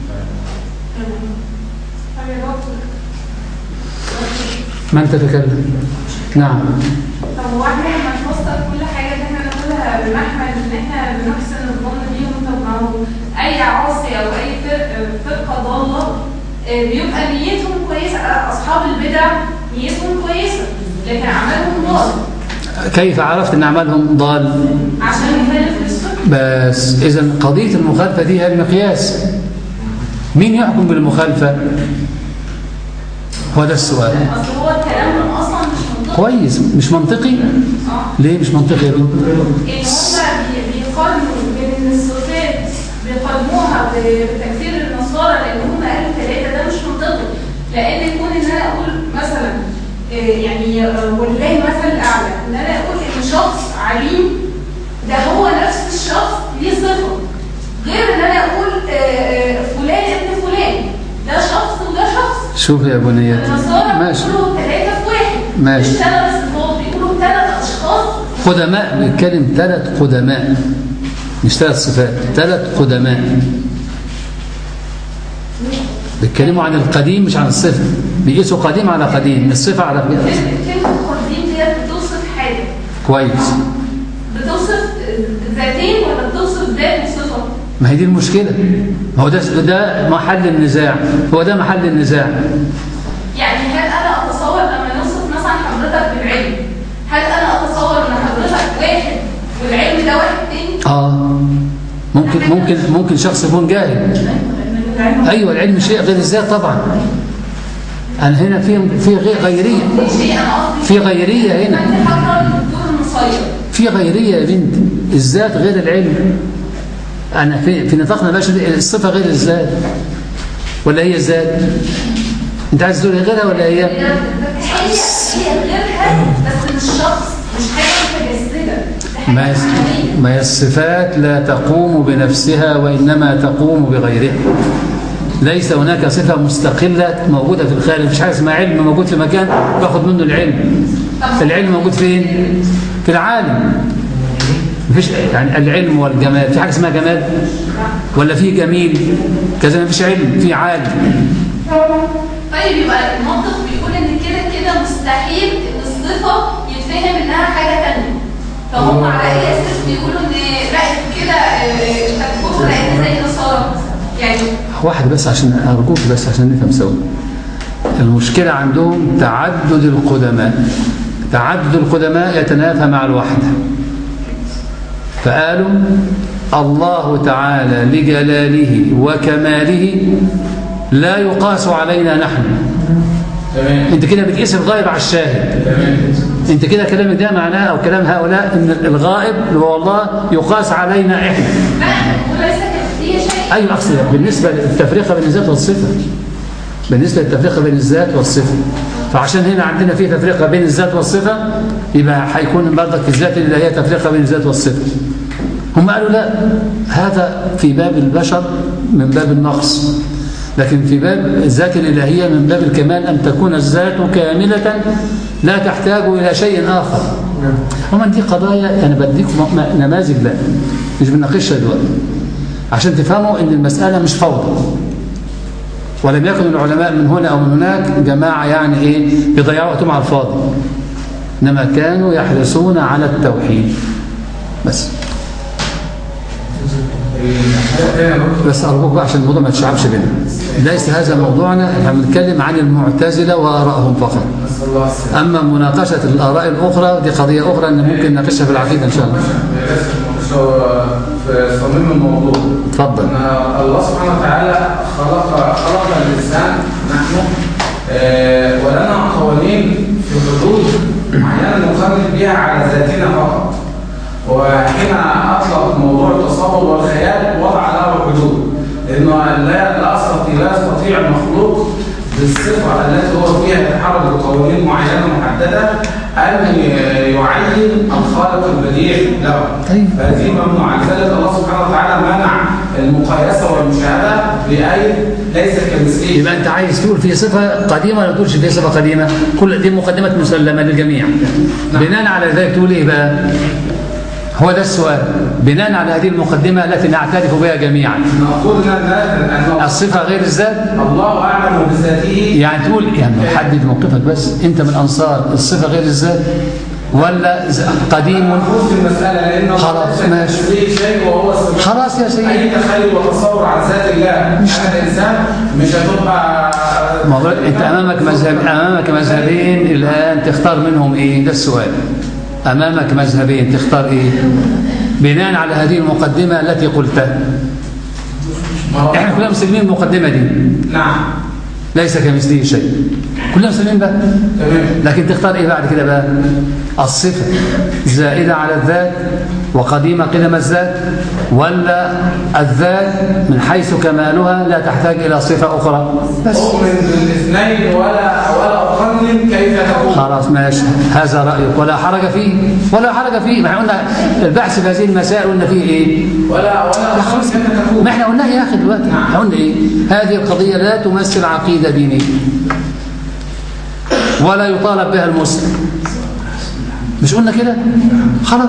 من تتكلم نعم طب هو احنا لما نفسر كل حاجه اللي احنا ناخدها بمحمل ان احنا بنحسن الظن بيهم طب ما هو اي عاصي او اي فرق فرقه ضاله آه، بيبقى نيتهم كويسه آه، اصحاب البدع نيتهم كويسه لكن عملهم ضال كيف عرفت أن أعمالهم ضال عشان يخالف السنه بس إذا قضية المخالفة دي هي المقياس مين يحكم بالمخالفة هو ده السؤال اصل هو الكلام اصلا مش منطقي كويس مش منطقي اه ليه مش منطقي يا بنت ان هم بي- بيقارنوا بين الصفات بيقارنوها ب- بتكفير النصارى لان هم قالوا ثلاثه ده مش منطقي لان يكون ان انا اقول مثلا آه، يعني آه، ولله مثل الاعلى ان انا اقول ان شخص عليم ده هو نفس الشخص ليه صفه غير ان انا اقول آه، آه، فلان ابن فلان ده شخص وده شخص شوف يا بنيتي النصارى ماشي بيقولوا ثلاثه في واحد ماشي. مش ثلاث صفات بيقولوا ثلاث اشخاص قدماء بيتكلم ثلاث قدماء مش ثلاث صفات ثلاث قدماء بيتكلموا عن القديم مش عن الصفة بيقيسوا قديم على قديم الصفة على قديم كلمة القديم ديت بتوصف حاجة كويس بتوصف ذاتين ولا بتوصف ذات وصفة؟ ما هي دي المشكلة هو ده ده محل النزاع هو ده محل النزاع يعني هل أنا أتصور لما نوصف مثلا حضرتك بالعلم هل أنا أتصور إن حضرتك واحد والعلم ده واحد تاني؟ اه ممكن ممكن ممكن شخص يكون جاهل ايوه العلم شيء غير الذات طبعا انا هنا في في غير غيريه شيء أنا قصدي في غيريه هنا أنت حضرتك الدكتور المصير في غيرية يا بنت الذات غير العلم أنا في, في نطاقنا البشري الصفة غير الذات ولا هي الذات أنت عايز تقول غيرها ولا هي هي هي غيرها بس مش شخص مش حاجة متجسدة ده حاجة ما هي- عملية. ما هي الصفات لا تقوم بنفسها وإنما تقوم بغيرها ليس هناك صفة مستقلة موجودة في الخارج مفيش حاجة اسمها علم موجود في مكان باخد منه العلم العلم موجود فين؟ في العالم مفيش يعني العلم والجمال في حاجة اسمها جمال ولا في جميل كذا مفيش علم في عالم طيب يبقى المنطق بيقول ان كده كده مستحيل ان الصفه يتفهم انها حاجه تانية فهم على اي اساس بيقولوا ان لا كده آه، تكفر لان زي النصارى يعني واحد بس عشان أرجوك بس عشان نفهم سوا المشكلة عندهم تعدد القدماء تعدد القدماء يتنافى مع الوحدة فقالوا الله تعالى لجلاله وكماله لا يقاس علينا نحن انت كده بتقيس الغائب على الشاهد انت كده كلامك ده معناه او كلام هؤلاء ان الغائب اللي هو الله يقاس علينا احنا لا وليس كفيه شيء أيوة أقصد بالنسبة للتفرقة بين الذات والصفة بالنسبة للتفرقة بين الذات والصفة فعشان هنا عندنا في تفرقة بين الذات والصفة يبقى هيكون برضك في الذات اللي هي تفرقة بين الذات والصفة هم قالوا لا هذا في باب البشر من باب النقص لكن في باب الذات الإلهية من باب الكمال أن تكون الذات كاملة لا تحتاج إلى شيء آخر ومن دي قضايا أنا بديك م- م- نماذج لا مش بناقشها دلوقتي عشان تفهموا أن المسألة مش فوضى ولم يكن العلماء من هنا أو من هناك جماعة يعني إيه يضيعوا وقتهم على الفاضي إنما كانوا يحرصون على التوحيد بس بس أرجوك بقى عشان الموضوع ما تشعبش بينا ليس هذا موضوعنا احنا بنتكلم عن المعتزلة وآرائهم فقط نسأل الله السلامة أما مناقشة الآراء الأخرى دي قضية أخرى إن ممكن نناقشها في العقيدة إن شاء الله في صميم الموضوع اتفضل. ان الله سبحانه وتعالى خلق خلق الانسان نحن آه، ولنا قوانين في حدود معينه نقرر بها على ذاتنا فقط وحين اطلق موضوع التصور والخيال وضع له حدود لانه لا لا استطيع لا يستطيع المخلوق بالصفه التي هو فيها يتحرك بقوانين معينه محدده ان يعين الخالق البديع له طيب. فهذه ممنوعه لذلك الله سبحانه وتعالى منع المقايسه والمشاهده باي ليس كمثله يبقى أنت عايز تقول في صفة قديمة ولا تقولش في صفة قديمة كل دي مقدمة مسلمة للجميع بناء على ذلك تقول إيه بقى هو ده السؤال بناء على هذه المقدمة التي نعترف بها جميعا نقول ان الصفة غير الذات الله اعلم بذاته يعني تقول يعني حدد موقفك بس انت من انصار الصفه غير الذات ولا ز- قديم المفروض في المساله لانه خلاص، ليس ماشي. كمثله شيء وهو السميع خلاص يا سيدي. اي تخيل وتصور عن ذات الله انا الانسان مش هتبقى ما هو انت امامك مذهب امامك مذهبين الان تختار منهم ايه ده السؤال امامك مذهبين تختار ايه بناء على هذه المقدمه التي قلتها ما هو- احنا كلنا مسلمين المقدمه دي نعم ليس كمثله شيء كلنا مسلمين بقى تمام لكن تختار ايه بعد كده بقى الصفة زائدة على الذات وقديمة قدم الذات ولا الذات من حيث كمالها لا تحتاج إلى صفة أخرى بس اؤمن بالاثنين ولا ولا اقنن كيف تكون خلاص ماشي هذا رأيك ولا حرج فيه ولا حرج فيه ما احنا قلنا البحث في هذه المسائل قلنا فيه ايه ولا ولا اقنن كيف تكون ما احنا قلنا يا اخي دلوقتي احنا قلنا ايه هذه القضية لا تمثل عقيدة دينية ولا يطالب بها المسلم مش قلنا كده خلاص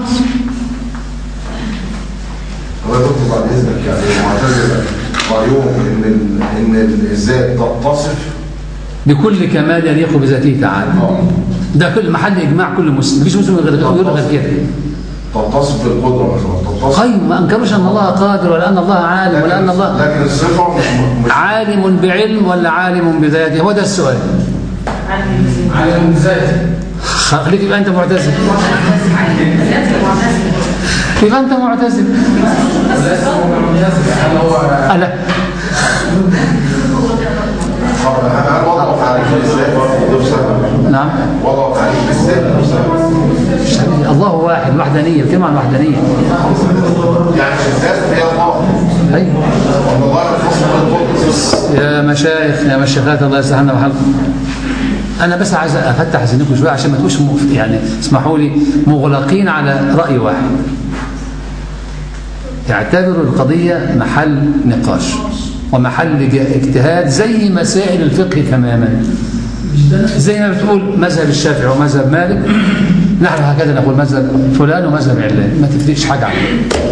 هو يا دكتور بعد اذنك يعني المعتزله رايهم ان ال- ان الذات تتصف بكل كمال يليق بذاته تعالى اه ده كل محل اجماع كل مسلم مفيش مسلم غير غير غير كده تتصف بالقدره مثلا تتصف طيب ما انكروش ان الله قادر ولا ان الله عالم ولا ان الله لكن الصفه مش مش عالم بعلم ولا عالم بذاته هو ده السؤال علم بذاته خليك يبقى انت معتزل يبقى انت معتزل وليس هو معتزل هل هو ألا طب هل وضعوا تعريف الذات نفسها نعم وضعوا تعريف الذات نفسها الله واحد وحدانية الكلمة عن وحدانية يعني الذات هي الله أيوة. وان الله يتصف بالقدره يا مشايخ يا مشايخات الله يسعدنا وحالكم انا بس عايز افتح ذهنكم شويه عشان ما تبقوش م- يعني اسمحوا لي مغلقين على راي واحد اعتبروا القضيه محل نقاش ومحل ج- اجتهاد زي مسائل الفقه تماما زي ما بتقول مذهب الشافعي ومذهب مالك نحن هكذا نقول مذهب فلان ومذهب علان ما تفرقش حاجه عنه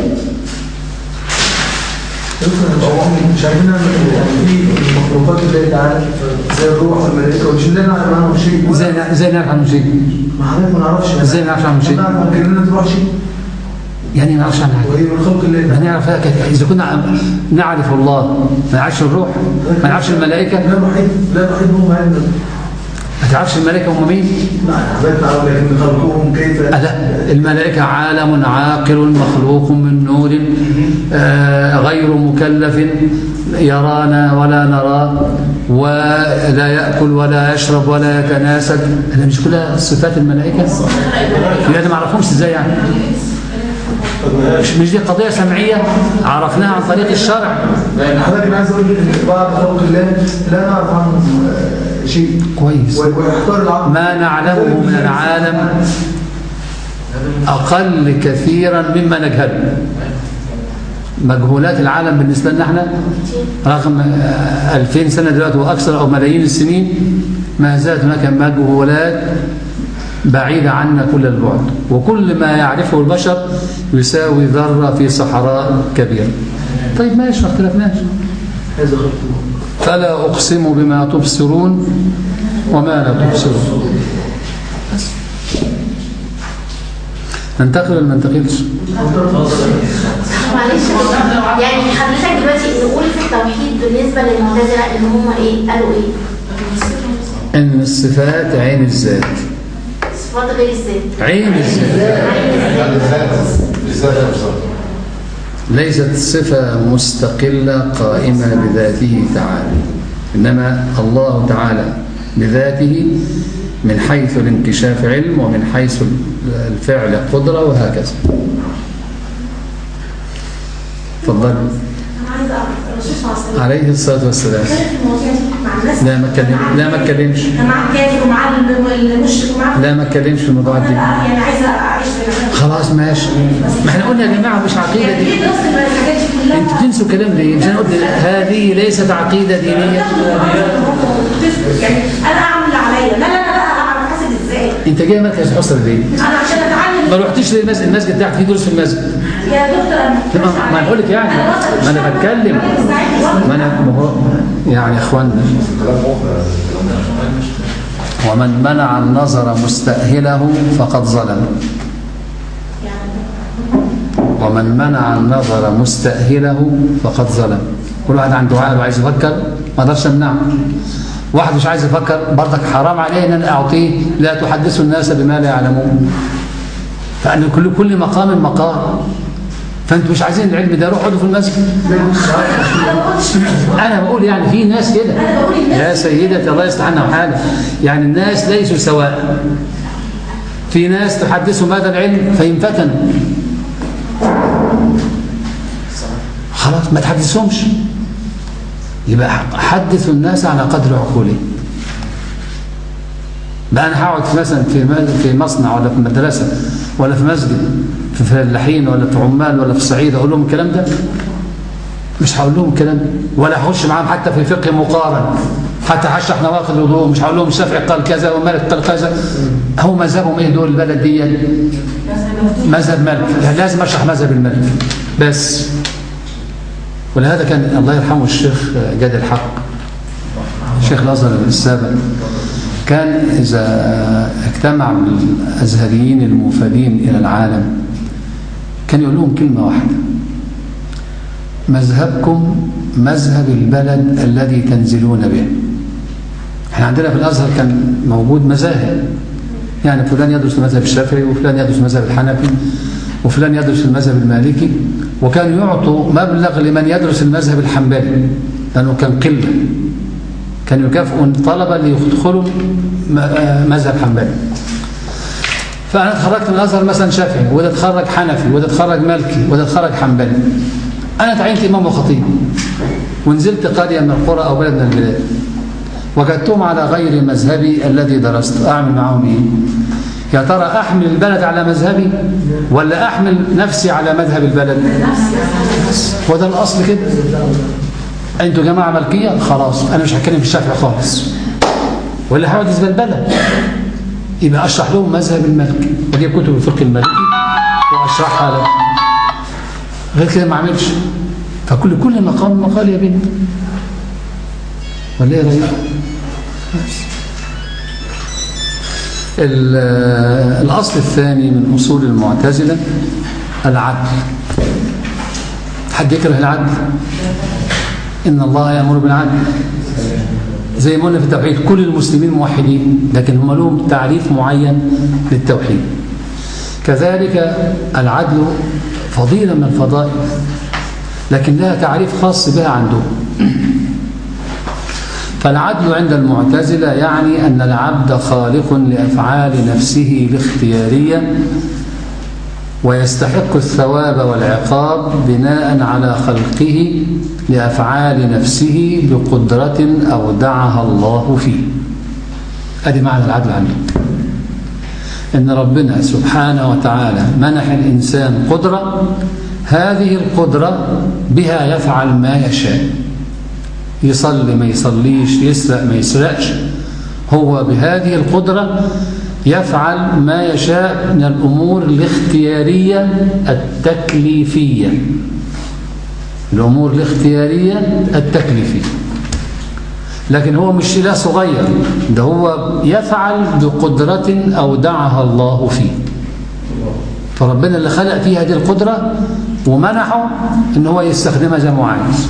مش عارفين نعمل يعني في مخلوقات الله تعالى زي الروح والملائكه ومش نعرف عنهم شيء زي زي نعرف عنه شيء ما حضرتك ما نعرفش إزاي ما نعرفش عنهم شيء؟ ما نعرف ممكن لنا تروح شيء يعني ما نعرفش عنها حاجه وهي من خلق الله ما تعالى نعرف هكذا إذا كنا نعرف الله ما نعرفش الروح ما نعرفش الملائكة لا الوحيد لا الوحيد هم علم ما تعرفش الملائكة هم مين لا حضرتك نعرف لكن خلقهم كيف ألا الملائكة عالم عاقل مخلوق من نور آه غير مكلف يرانا ولا نراه ولا يأكل ولا يشرب ولا يتناسل هذا مش كلها صفات الملائكة يعني ما عرفهمش ازاي يعني مش مش دي قضية سمعية عرفناها عن طريق الشرع حضرتك انا عايز اقول لك ان بعض خلق الله لا نعرف عنهم آه، شيء كويس و- ويحتار العقل ما نعلمه من العالم أقل كثيرا مما نجهله مجهولات العالم بالنسبة لنا احنا رغم آه، 2000 سنة دلوقتي وأكثر أو ملايين السنين ما زالت هناك مجهولات بعيدة عنا كل البعد وكل ما يعرفه البشر يساوي ذرة في صحراء كبيرة طيب ماشي ما اختلفناش هذا خط فلا أقسم بما تبصرون وما لا تبصرون بس. ننتقل ولا ما ننتقلش؟ معلش يعني حضرتك دلوقتي نقول في التوحيد بالنسبه للمعتزله ان هم ايه قالوا ايه؟ إن الصفات عين الذات صفات غير الذات عين الذات يعني الذات بالذات نفسها ليست صفة مستقلة قائمة بذاته تعالى إنما الله تعالى بذاته من حيث الانكشاف علم ومن حيث الفعل قدرة وهكذا تفضل انا عايزه اعرف الرسول صلى الله عليه وسلم عليه الصلاة والسلام كان في المواضيع دي مع الناس لا ما اتكلم لا ما اتكلمش كان معاه الكاتب ومعاه المشرك ومعاه لا ما اتكلمش في الموضوعات انا دي بقى يعني عايزه اعيش في خلاص ماشي ما احنا قلنا يا جماعة مش عقيدة يعني دي ليه دراسه الحاجات دي كلها انتوا تنسوا كلام ليه مش انا قلت هذه ليست عقيدة دينية يعني انا اعمل اللي عليا لا لا لا بقى اعرف احاسب ازاي انت جاي مركز حصر ليه انا عشان اتعلم ما رحتش ليه المسجد المسجد بتاعك في دروس في المسجد يا دكتور انا لا، ما- ما انا بقول لك يعني ما انا بتكلم ما انا ما هو يعني يا اخوانا ومن منع النظر مستأهله فقد ظلم ومن منع النظر مستأهله فقد ظلم كل واحد عنده عقل وعايز يفكر ما اقدرش امنعه واحد مش عايز يفكر برضك حرام عليه ان انا اعطيه لا تحدثوا الناس بما لا يعلمون فان كل كل مقام مقام فانتوا مش عايزين العلم ده روحوا اقعدوا في المسجد انا بقول يعني في ناس كده يا سيدتي الله يصلح عنا وحالك يعني الناس ليسوا سواء في ناس تحدثهم هذا العلم فينفتنوا خلاص ما تحدثهمش يبقى حدثوا الناس على قدر عقولهم بقى انا هقعد في مثلا في في مصنع ولا في مدرسه ولا في مسجد في فلاحين ولا في عمال ولا في صعيد اقول لهم الكلام ده مش هقول لهم الكلام ده ولا هخش معاهم حتى في فقه مقارن حتى هشرح نواقض الوضوء مش هقول لهم الشافعي قال كذا ومالك قال كذا هو مذهبهم ايه دول البلد دي مذهب مالك يعني لازم اشرح مذهب المالك بس ولهذا كان الله يرحمه الشيخ جاد الحق شيخ الازهر السابق كان إذا اجتمع الأزهريين الموفدين إلى العالم كان يقول لهم كلمة واحدة مذهبكم مذهب البلد الذي تنزلون به احنا عندنا في الأزهر كان موجود مذاهب يعني فلان يدرس المذهب الشافعي وفلان يدرس المذهب الحنفي وفلان يدرس المذهب المالكي وكانوا يعطوا مبلغ لمن يدرس المذهب الحنبلي لأنه كان قلة كانوا يكافئوا الطلبة اللي يدخلوا مذهب حنبلي فأنا اتخرجت من الأزهر مثلا شافعي وده اتخرج حنفي وده اتخرج مالكي وده اتخرج حنبلي أنا تعينت إمام وخطيب ونزلت قرية من القرى أو بلد من البلاد وجدتهم على غير مذهبي الذي درست أعمل معهم إيه؟ يا ترى أحمل البلد على مذهبي ولا أحمل نفسي على مذهب البلد وده الأصل كده انتوا جماعة ملكية خلاص انا مش هتكلم في الشافعي خالص ولا هقعد البلد يبقى اشرح لهم مذهب المالكي واجيب كتب الفقه المالكي واشرحها لهم غير كده ما اعملش فكل كل مقام مقال يا بنت ولا ايه رايك الاصل الثاني من اصول المعتزله العدل حد يكره العدل إن الله يأمر بالعدل زي ما قلنا في التوحيد كل المسلمين موحدين لكن هم لهم تعريف معين للتوحيد كذلك العدل فضيلة من الفضائل لكن لها تعريف خاص بها عندهم فالعدل عند المعتزلة يعني أن العبد خالق لأفعال نفسه الاختيارية ويستحق الثواب والعقاب بناء على خلقه لأفعال نفسه بقدرة أودعها الله فيه أدي معنى العدل عنده إن ربنا سبحانه وتعالى منح الإنسان قدرة هذه القدرة بها يفعل ما يشاء يصلي ما يصليش يسرق ما يسرقش هو بهذه القدرة يفعل ما يشاء من الأمور الاختيارية التكليفية الأمور الاختيارية التكليفية لكن هو مش إله صغير ده هو يفعل بقدرة أودعها الله فيه فربنا اللي خلق فيه هذه القدرة ومنحه ان هو يستخدمها زي ما هو عايز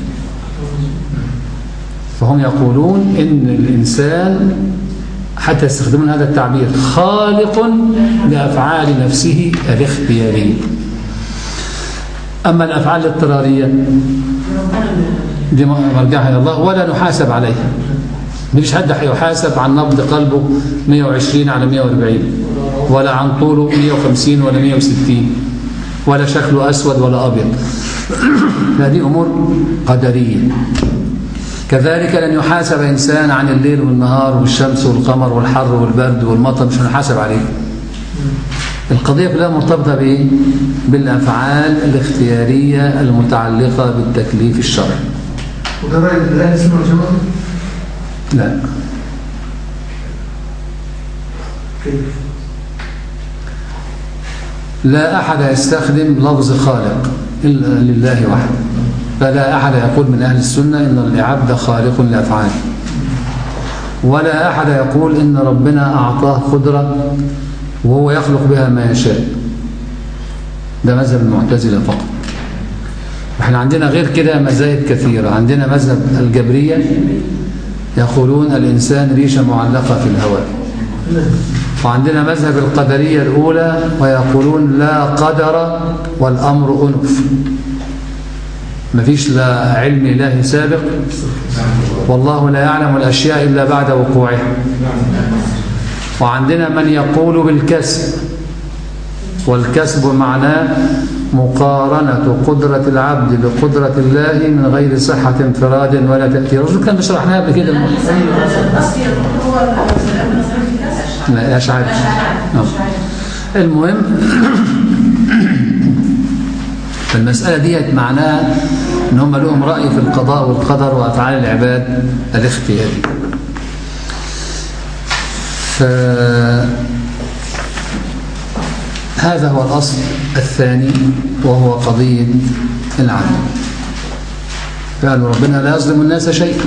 فهم يقولون ان الانسان حتى يستخدمون هذا التعبير خالق لافعال نفسه الاختياريه اما الافعال الاضطراريه دي مرجعها الى الله ولا نحاسب عليها مفيش حد هيحاسب عن نبض قلبه 120 على 140 ولا عن طوله 150 ولا 160 ولا شكله أسود ولا أبيض هذه أمور قدرية كذلك لن يحاسب إنسان عن الليل والنهار والشمس والقمر والحر والبرد والمطر مش هنحاسب عليه القضية كلها مرتبطة بإيه؟ بالأفعال الاختيارية المتعلقة بالتكليف الشرعي وده رأي الأهل السنة والجماعة لا كيف؟ لا أحد يستخدم لفظ خالق إلا لله وحده فلا أحد يقول من أهل السنة إن العبد خالق لأفعاله ولا أحد يقول إن ربنا أعطاه قدرة وهو يخلق بها ما يشاء ده مذهب المعتزلة فقط احنا عندنا غير كده مذاهب كثيرة عندنا مذهب الجبرية يقولون الإنسان ريشة معلقة في الهواء وعندنا مذهب القدرية الأولى ويقولون لا قدر والأمر أنف مفيش لا علم إلهي سابق والله لا يعلم الأشياء إلا بعد وقوعها وعندنا من يقول بالكسب والكسب معناه مقارنة قدرة العبد بقدرة الله من غير صحة انفراد ولا تأثير الرسول كان شرحناها قبل كده الأصل هو مثلا في كذا لا أشعر المهم فالمسألة دي معناها ان هم لهم رأي في القضاء والقدر وأفعال العباد الاختياري فهذا هو الأصل الثاني وهو قضية العدل قالوا ربنا لا يظلم الناس شيئا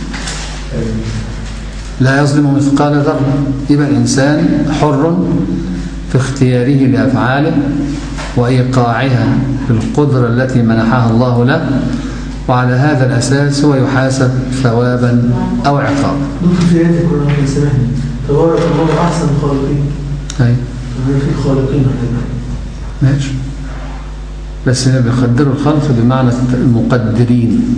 لا يظلم مثقال ذرة يبقى الإنسان حر في اختياره لأفعاله وإيقاعها بالقدرة التي منحها الله له وعلى هذا الأساس هو يحاسب ثوابا أو عقابا دكتور في آيات القرآن كان سامحني تبارك الله أحسن الخالقين أي طب في خالقين عندنا ماشي بس هنا بيقدروا الخلق بمعنى المقدرين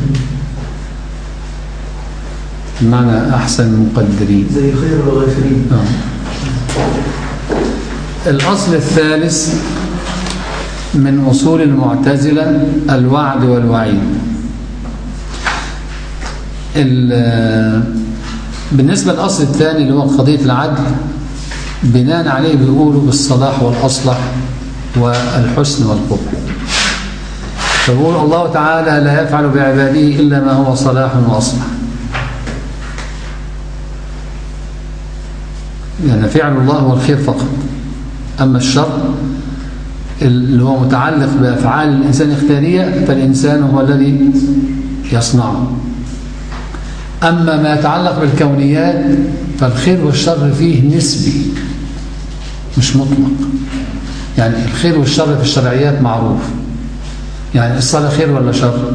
بمعنى أحسن المقدرين زي خير الغافرين آه. الأصل الثالث من أصول المعتزلة الوعد والوعيد ال- بالنسبة للأصل الثاني اللي هو قضية العدل بناء عليه بيقولوا بالصلاح والأصلح والحسن والقبح فبيقول الله تعالى لا يفعل بعباده إلا ما هو صلاح وأصلح يعني فعل الله هو الخير فقط أما الشر اللي هو متعلق بأفعال الإنسان الاختيارية فالإنسان هو الذي يصنعه أما ما يتعلق بالكونيات فالخير والشر فيه نسبي مش مطلق يعني الخير والشر في الشرعيات معروف يعني الصلاة خير ولا شر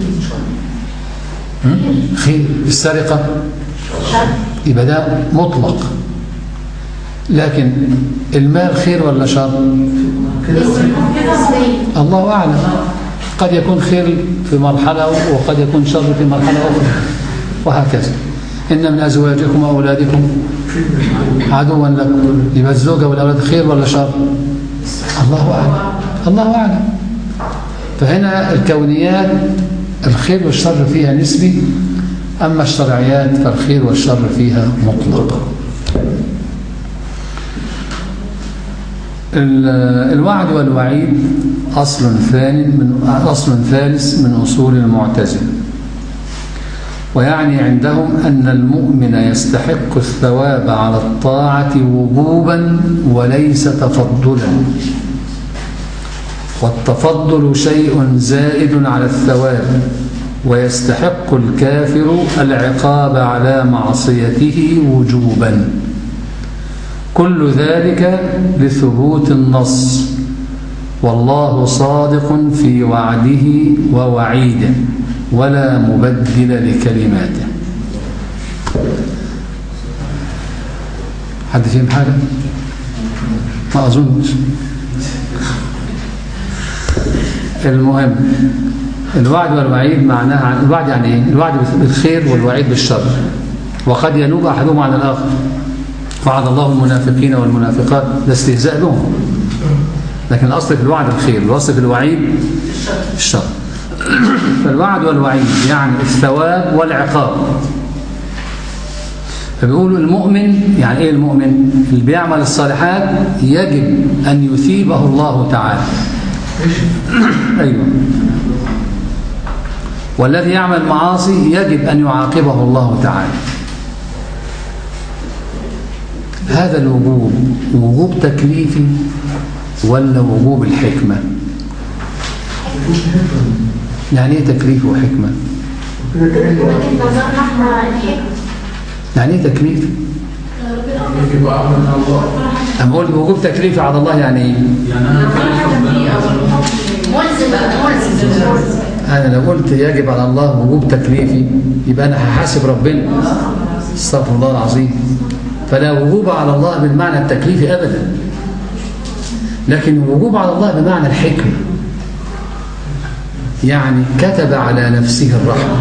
هم؟ خير السرقة يبقى ده مطلق لكن المال خير ولا شر الله أعلم قد يكون خير في مرحلة وقد يكون شر في مرحلة أخرى وهكذا إن من أزواجكم وأولادكم عدوا لكم يبقى الزوجة والأولاد خير ولا شر الله أعلم الله أعلم فهنا الكونيات الخير والشر فيها نسبي أما الشرعيات فالخير والشر فيها مطلق ال- الوعد والوعيد أصل ثاني من أصل ثالث من أصول المعتزلة ويعني عندهم أن المؤمن يستحق الثواب على الطاعة وجوبا وليس تفضلا والتفضل شيء زائد على الثواب ويستحق الكافر العقاب على معصيته وجوبا كل ذلك لثبوت النص والله صادق في وعده ووعيده ولا مبدل لكلماته حد فيهم حاجة؟ ما أظنش المهم الوعد والوعيد معناها عن الوعد يعني ايه؟ الوعد بالخير والوعيد بالشر وقد ينوب أحدهما عن الآخر وعد الله المنافقين والمنافقات ده استهزاء بهم لكن الأصل في الوعد الخير والأصل في الوعيد الشر فالوعد والوعيد يعني الثواب والعقاب فبيقولوا المؤمن يعني ايه المؤمن اللي بيعمل الصالحات يجب أن يثيبه الله تعالى أيوة والذي يعمل معاصي يجب أن يعاقبه الله تعالى هذا الوجوب وجوب تكليفي ولا وجوب الحكمة يعني ايه تكليف وحكمة وجهة نظرنا احنا الحكمة يعني ايه تكليف يبقى أمر من الله أما أقول وجوب تكليفي على الله يعني ايه يعني أنا ملزم ملزم ملزم أنا لو قلت يجب على الله وجوب تكليفي يبقى أنا هحاسب ربنا استغفر الله العظيم فلا وجوب على الله بالمعنى التكليفي أبدا لكن الوجوب على الله بمعنى الحكمة يعني كتب على نفسه الرحمة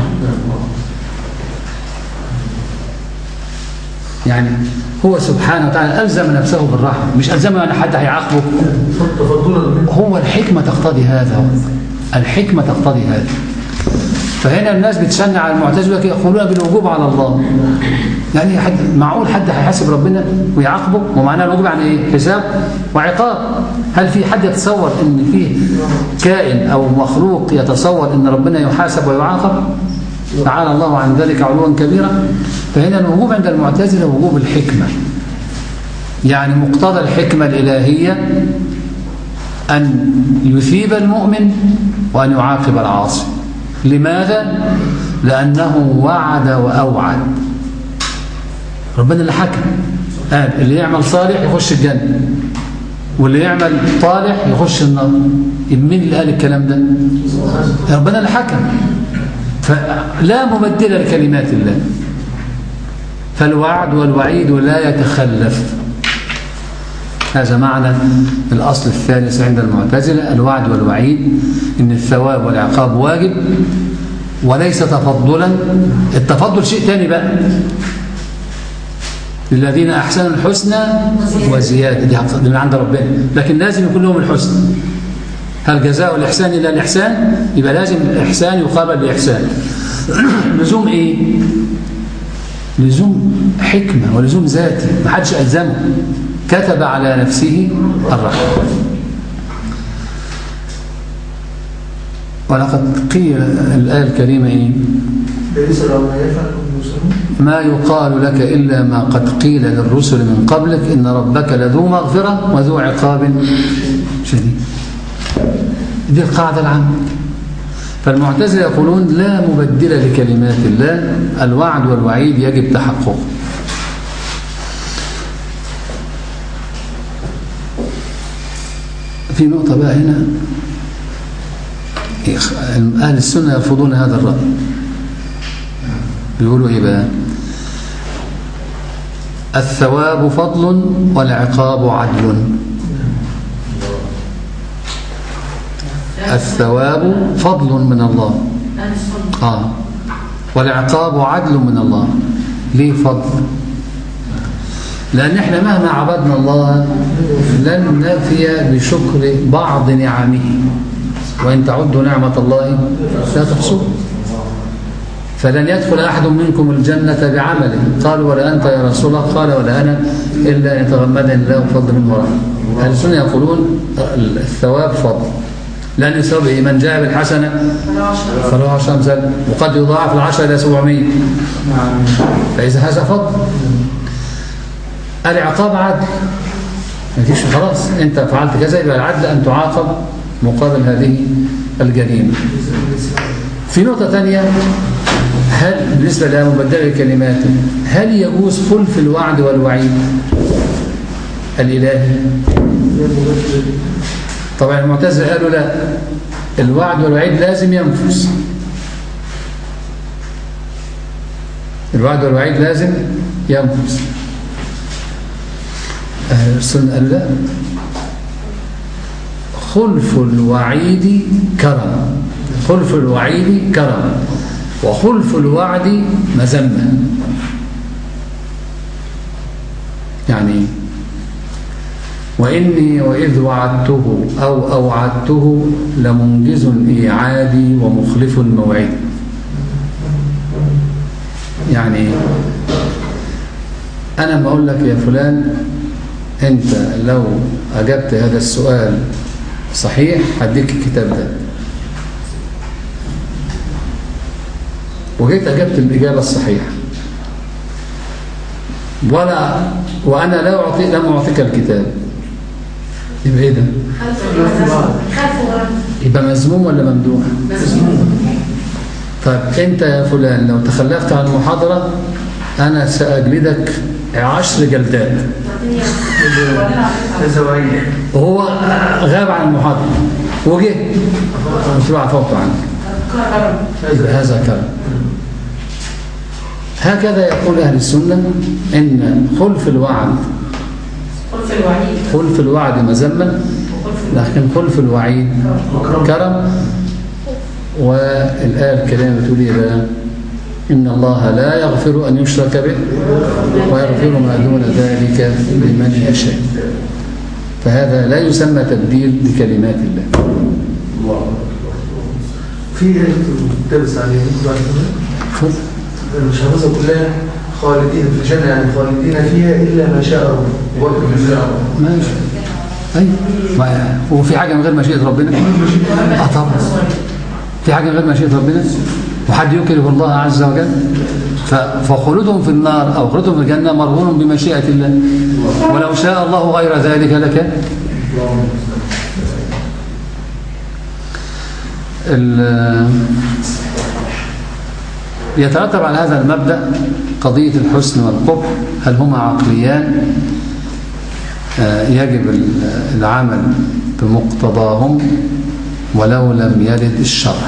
يعني هو سبحانه وتعالى ألزم نفسه بالرحمة مش ألزمه أن حد هيعاقبه تفضلا منه هو الحكمة تقتضي هذا الحكمة تقتضي هذا فهنا الناس بتشنع على المعتزلة كده يقولون بالوجوب على الله يعني حد معقول حد هيحاسب ربنا ويعاقبه ومعناه الوجوب يعني ايه حساب وعقاب هل في حد يتصور ان فيه كائن او مخلوق يتصور ان ربنا يحاسب ويعاقب تعالى الله عن ذلك علوا كبيرا فهنا الوجوب عند المعتزلة وجوب الحكمة يعني مقتضى الحكمة الإلهية أن يثيب المؤمن وأن يعاقب العاصي لماذا؟ لأنه وعد وأوعد ربنا اللي حكم قال اللي يعمل صالح يخش الجنة واللي يعمل طالح يخش النار يبقى مين اللي قال الكلام ده؟ ربنا اللي حكم فلا مبدل لكلمات الله فالوعد والوعيد لا يتخلف هذا معنى الأصل الثالث عند المعتزلة الوعد والوعيد إن الثواب والعقاب واجب وليس تفضلا التفضل شيء تاني بقى للذين أحسنوا الحسنى وزيادة دي حق- دي من عند ربنا لكن لازم يكون لهم الحسنى هل جزاء الإحسان إلا الإحسان يبقى لازم الإحسان يقابل بإحسان لزوم إيه لزوم حكمة ولزوم ذاتي ما حدش ألزمه كتب على نفسه الرحمة ولقد قيل الآية الكريمة إيه ليس له ما يفعل هم يسلمون ما يقال لك إلا ما قد قيل للرسل من قبلك إن ربك لذو مغفرة وذو عقاب شديد دي القاعدة العامة فالمعتزلة يقولون لا مبدل لكلمات الله الوعد والوعيد يجب تحققه في نقطة بقى هنا أهل السنة يرفضون هذا الرأي بيقولوا إيه بقى الثواب فضل والعقاب عدل الثواب فضل من الله آه والعقاب عدل من الله ليه فضل لأن احنا مهما عبدنا الله لن نفي بشكر بعض نعمه وإن تعدوا نعمة الله لا تحصوها فلن يدخل أحد منكم الجنة بعمله قالوا ولا أنت يا رسول الله قال ولا أنا إلا أن يتغمدني الله فضل من ورحمه أهل السنة يقولون الثواب فضل لأن الثواب إيه؟ من جاء بالحسنة فله عشر أمثال وقد يضاعف العشرة إلى 700 فإذا هذا فضل العقاب عدل ما فيش خلاص أنت فعلت كذا يبقى العدل أن تعاقب مقابل هذه الجريمة في نقطة ثانية هل بالنسبة لمبدل الكلمات هل يجوز خلف الوعد والوعيد الإلهي طبعا المعتزله قالوا لا الوعد والوعيد لازم ينفذ الوعد والوعيد لازم ينفذ أهل السنة قالوا لا خلف الوعيد كرم خلف الوعيد كرم وخلف الوعد مذمة يعني وإني وإذ وعدته أو أوعدته لمنجز إيعادي ومخلف الموعد يعني أنا ما أقول لك يا فلان أنت لو أجبت هذا السؤال صحيح هديك الكتاب ده وجيت أجبت الإجابة الصحيحة ولا وأنا لا أعطي لم أعطيك الكتاب يبقى إيه ده؟ خلف يبقى مذموم ولا ممدوح؟ طيب أنت يا فلان لو تخلفت عن المحاضرة أنا سأجلدك عشر جلدات الزوايا وهو غاب عن المحاضرة وجه قلت له عفوت عنك يبقى هذا كلام هكذا يقول أهل السنة إن خلف الوعد خلف الوعيد خلف الوعد مذمة لكن خلف الوعيد كرم والآية الكريمة بتقول إيه بقى إن الله لا يغفر أن يشرك به ويغفر ما دون ذلك لمن يشاء فهذا لا يسمى تبديل لكلمات الله في تلبس عليه بعد كده مش حافظها كلها خالدين في الجنة يعني خالدين فيها إلا ما شاء ربك وقت ما شاء ربك ماشي أي ما هو في حاجة من غير مشيئة ربنا؟ آه طبعا في حاجة من غير مشيئة ربنا؟ وحد يكره الله عز وجل؟ ف- فخلودهم في النار أو خلودهم في الجنة مرهون بمشيئة الله ولو شاء الله غير ذلك لكان ال- يترتب على هذا المبدأ قضية الحسن والقبح هل هما عقليان آه، يجب ال- العمل بمقتضاهم ولو لم يرد الشرع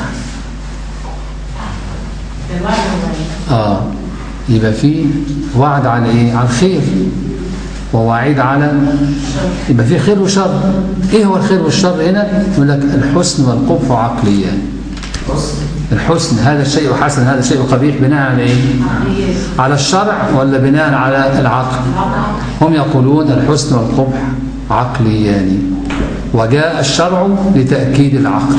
الوعد والوعيد آه يبقى في وعد على إيه؟ على الخير ووعيد على يبقى في خير وشر إيه هو الخير والشر هنا؟ يقول لك الحسن والقبح عقليان الحسن هذا الشيء حسن هذا الشيء قبيح بناء على إيه؟ على الشرع ولا بناء على العقل هم يقولون الحسن والقبح عقليان وجاء الشرع لتأكيد العقل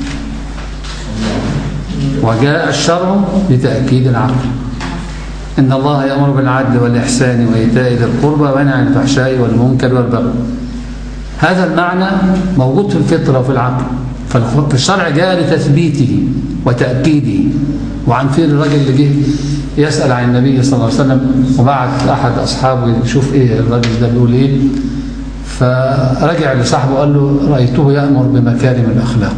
وجاء الشرع لتأكيد العقل إن الله يأمر بالعدل والإحسان وإيتاء ذي القربى وينهى عن الفحشاء والمنكر والبغي هذا المعنى موجود في الفطرة وفي العقل فالخ- فالشرع جاء لتثبيته وتأكيده وعن فين الرجل اللي جه يسأل عن النبي صلى الله عليه وسلم وبعت أحد أصحابه يشوف إيه الرجل ده بيقول إيه فرجع لصاحبه قال له رأيته يأمر بمكارم الأخلاق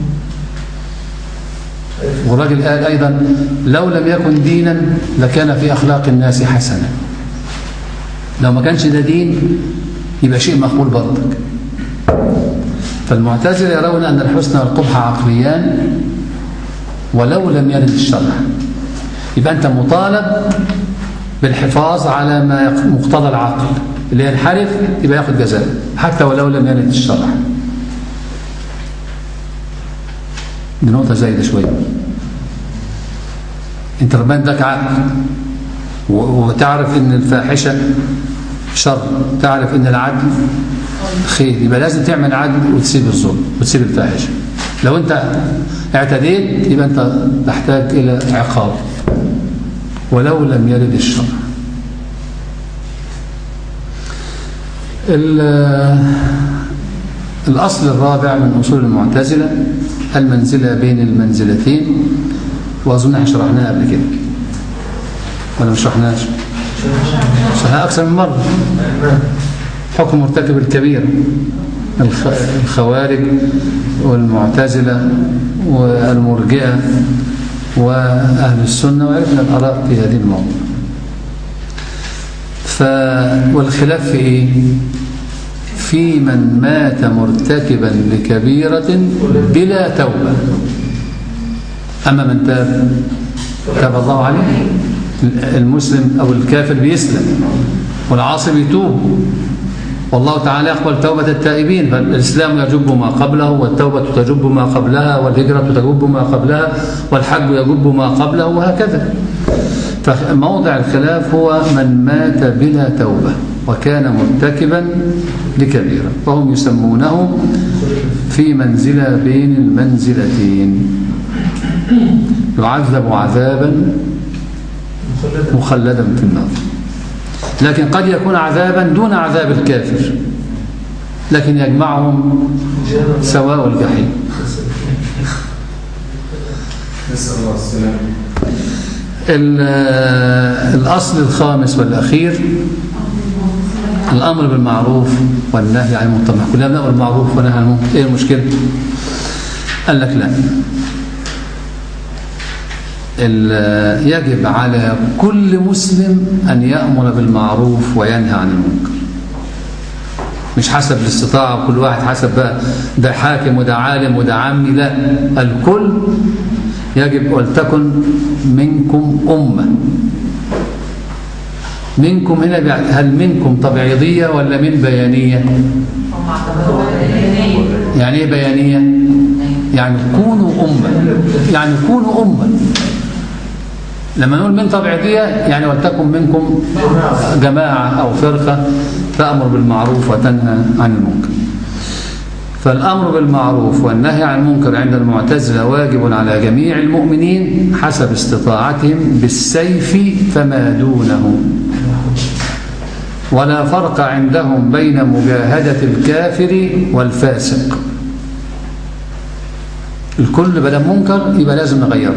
والراجل قال أيضا لو لم يكن دينا لكان في أخلاق الناس حسنا لو ما كانش ده دين يبقى شيء مقبول برضك فالمعتزلة يرون أن الحسن والقبح عقليان ولو لم يرد الشرع يبقى أنت مطالب بالحفاظ على ما يق- مقتضى العقل اللي ينحرف يبقى ياخد جزاء حتى ولو لم يرد الشرع دي نقطة زايدة شوية انت ربنا اداك عقل و- وتعرف ان الفاحشة شر تعرف ان العدل خير يبقى لازم تعمل عدل وتسيب الظلم وتسيب الفاحشة لو انت اعتديت يبقى انت تحتاج الى عقاب ولو لم يرد الشرع ال- الأصل الرابع من أصول المعتزلة المنزلة بين المنزلتين وأظن احنا شرحناها قبل كده ولا ما شرحناش؟ شرحناها أكثر من مرة حكم مرتكب الكبيرة الخ- الخوارج والمعتزلة والمرجئة وأهل السنة وعرفنا الآراء في هذه الموضوع ف... والخلاف في إيه؟ في من مات مرتكبا لكبيرة بلا توبة أما من تاب تاب الله عليه المسلم أو الكافر بيسلم والعاصي بيتوب والله تعالى يقبل توبة التائبين فالإسلام يجب ما قبله والتوبة تجب ما قبلها والهجرة تجب ما قبلها والحج يجب ما قبله وهكذا فموضع الخلاف هو من مات بلا توبة وكان مرتكبا لكبيرة وهم يسمونه في منزلة بين المنزلتين يعذب عذابا مخلدا في النار لكن قد يكون عذابا دون عذاب الكافر لكن يجمعهم سواء الجحيم نسأل الله السلامة ال- الأصل الخامس والأخير الأمر بالمعروف والنهي عن المنكر كلنا بنأمر بالمعروف ونهي عن المنكر إيه المشكلة؟ قال لك لا ال- يجب على كل مسلم أن يأمر بالمعروف وينهى عن المنكر مش حسب الاستطاعة كل واحد حسب بقى ده حاكم وده عالم وده عمي لا الكل يجب ولتكن منكم أمة منكم هنا بيع- هل منكم تبعيضية ولا من بيانية هم اعتبروها دينية يعني ايه بيانية يعني كونوا أمة يعني كونوا أمة لما نقول من تبعيضية يعني ولتكن منكم جماعة أو فرقة تأمر بالمعروف وتنهى عن المنكر فالأمر بالمعروف والنهي عن المنكر عند المعتزلة واجب على جميع المؤمنين حسب استطاعتهم بالسيف فما دونه ولا فرق عندهم بين مجاهدة الكافر والفاسق الكل بلا منكر يبقى لازم نغيره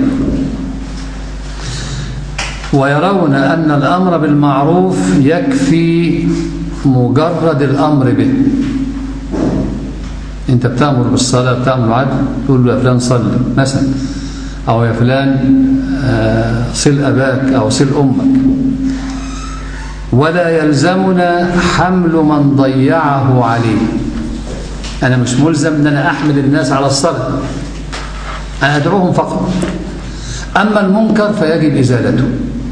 ويرون أن الأمر بالمعروف يكفي مجرد الأمر به انت بتأمر بالصلاة بتأمر بالعدل تقول له يا فلان صلي مثلا أو يا فلان آه، صل أباك أو صل أمك ولا يلزمنا حمل من ضيعه عليه أنا مش ملزم أن أنا أحمل الناس على الصلاة أنا أدعوهم فقط أما المنكر فيجب إزالته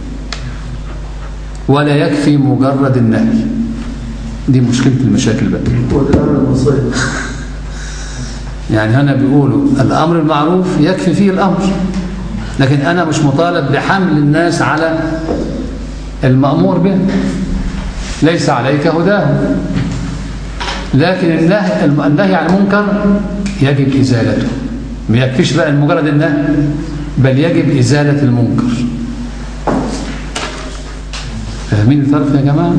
ولا يكفي مجرد النهي دي مشكلة المشاكل بقى وده الامر المصير يعني هنا بيقولوا الأمر المعروف يكفي فيه الأمر لكن أنا مش مطالب بحمل الناس على المأمور به ليس عليك هداه لكن النهي, النهي عن المنكر يجب إزالته ما يكفيش بقى مجرد النهي بل يجب إزالة المنكر فاهمين الفرق يا جماعة؟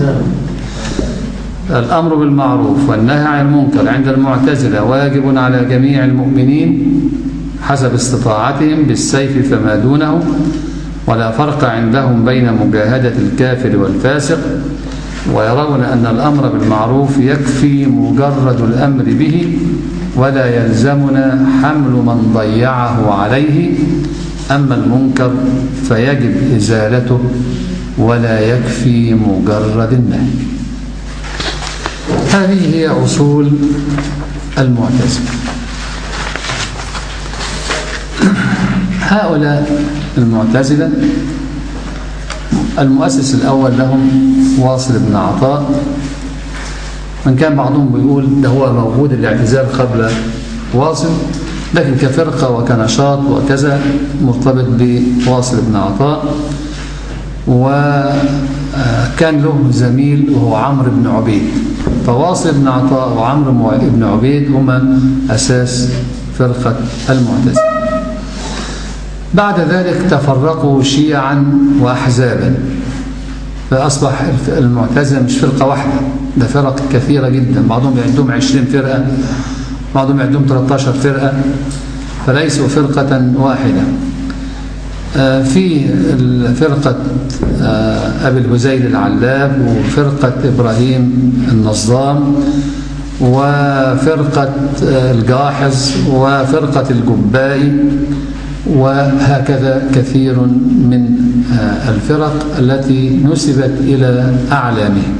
الأمر بالمعروف والنهي عن المنكر عند المعتزلة واجب على جميع المؤمنين حسب استطاعتهم بالسيف فما دونه ولا فرق عندهم بين مجاهدة الكافر والفاسق ويرون أن الأمر بالمعروف يكفي مجرد الأمر به ولا يلزمنا حمل من ضيعه عليه أما المنكر فيجب إزالته ولا يكفي مجرد النهي هذه هي أصول المعتزلة هؤلاء المعتزلة المؤسس الأول لهم واصل بن عطاء من كان بعضهم بيقول ده هو موجود الاعتزال قبل واصل لكن كفرقة وكنشاط وكذا مرتبط بواصل بن عطاء وكان له زميل وهو عمرو بن عبيد فواصل بن عطاء وعمرو بن عبيد هما أساس فرقة المعتزلة بعد ذلك تفرقوا شيعا وأحزابا فأصبح المعتزلة مش فرقة واحدة ده فرق كثيرة جدا بعضهم عندهم عشرين فرقة بعضهم عندهم 13 فرقة فليسوا فرقة واحدة آه، في فرقة آه، أبي الهزيل العلاب وفرقة إبراهيم النظام وفرقة آه، الجاحظ وفرقة الجبائي وهكذا كثير من آه، الفرق التي نسبت إلى أعلامهم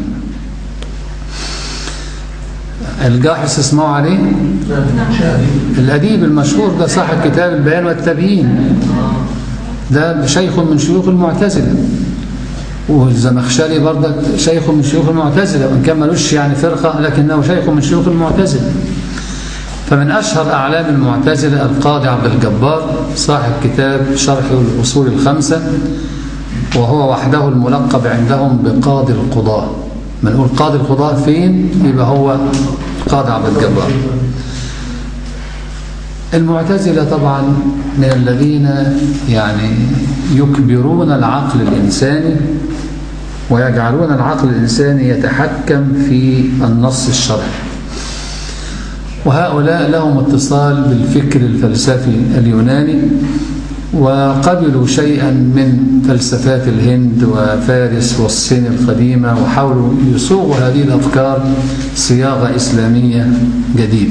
الجاحظ اسمعوا عليه الأديب المشهور ده صاحب كتاب البيان والتبيين ده شيخ من شيوخ المعتزلة والزمخشري برضك شيخ من شيوخ المعتزلة وإن كان ملوش يعني فرقة لكنه شيخ من شيوخ المعتزلة فمن أشهر أعلام المعتزلة القاضي عبد الجبار صاحب كتاب شرح الأصول الخمسة وهو وحده الملقب عندهم بقاضي القضاة ما نقول قاضي القضاة فين يبقى هو قاضي عبد الجبار المعتزلة طبعا من الذين يعني يكبرون العقل الإنساني ويجعلون العقل الإنساني يتحكم في النص الشرعي وهؤلاء لهم اتصال بالفكر الفلسفي اليوناني وقبلوا شيئا من فلسفات الهند وفارس والصين القديمة وحاولوا يصوغوا هذه الأفكار صياغة إسلامية جديدة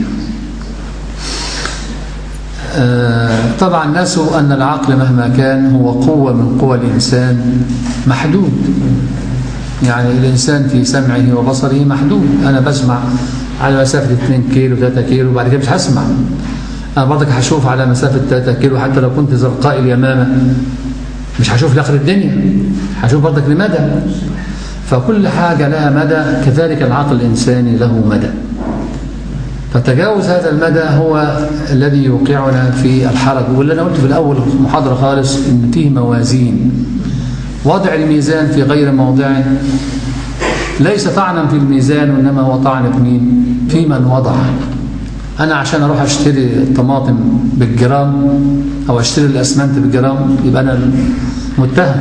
آه، طبعا نسوا أن العقل مهما كان هو قوة من قوى الإنسان محدود يعني الإنسان في سمعه وبصره محدود أنا بسمع على مسافة 2 كيلو 3 كيلو بعد كده مش هسمع أنا برضك هشوف على مسافة 3 كيلو حتى لو كنت زرقاء اليمامة مش هشوف لآخر الدنيا هشوف برضك لمدى فكل حاجة لها مدى كذلك العقل الإنساني له مدى فتجاوز هذا المدى هو الذي يوقعنا في الحرج واللي أنا قلت في الأول محاضرة خالص إن فيه موازين وضع الميزان في غير موضعه ليس طعنا في الميزان وإنما هو طعن في مين في من وضعه أنا عشان أروح أشتري الطماطم بالجرام أو أشتري الأسمنت بالجرام يبقى أنا متهم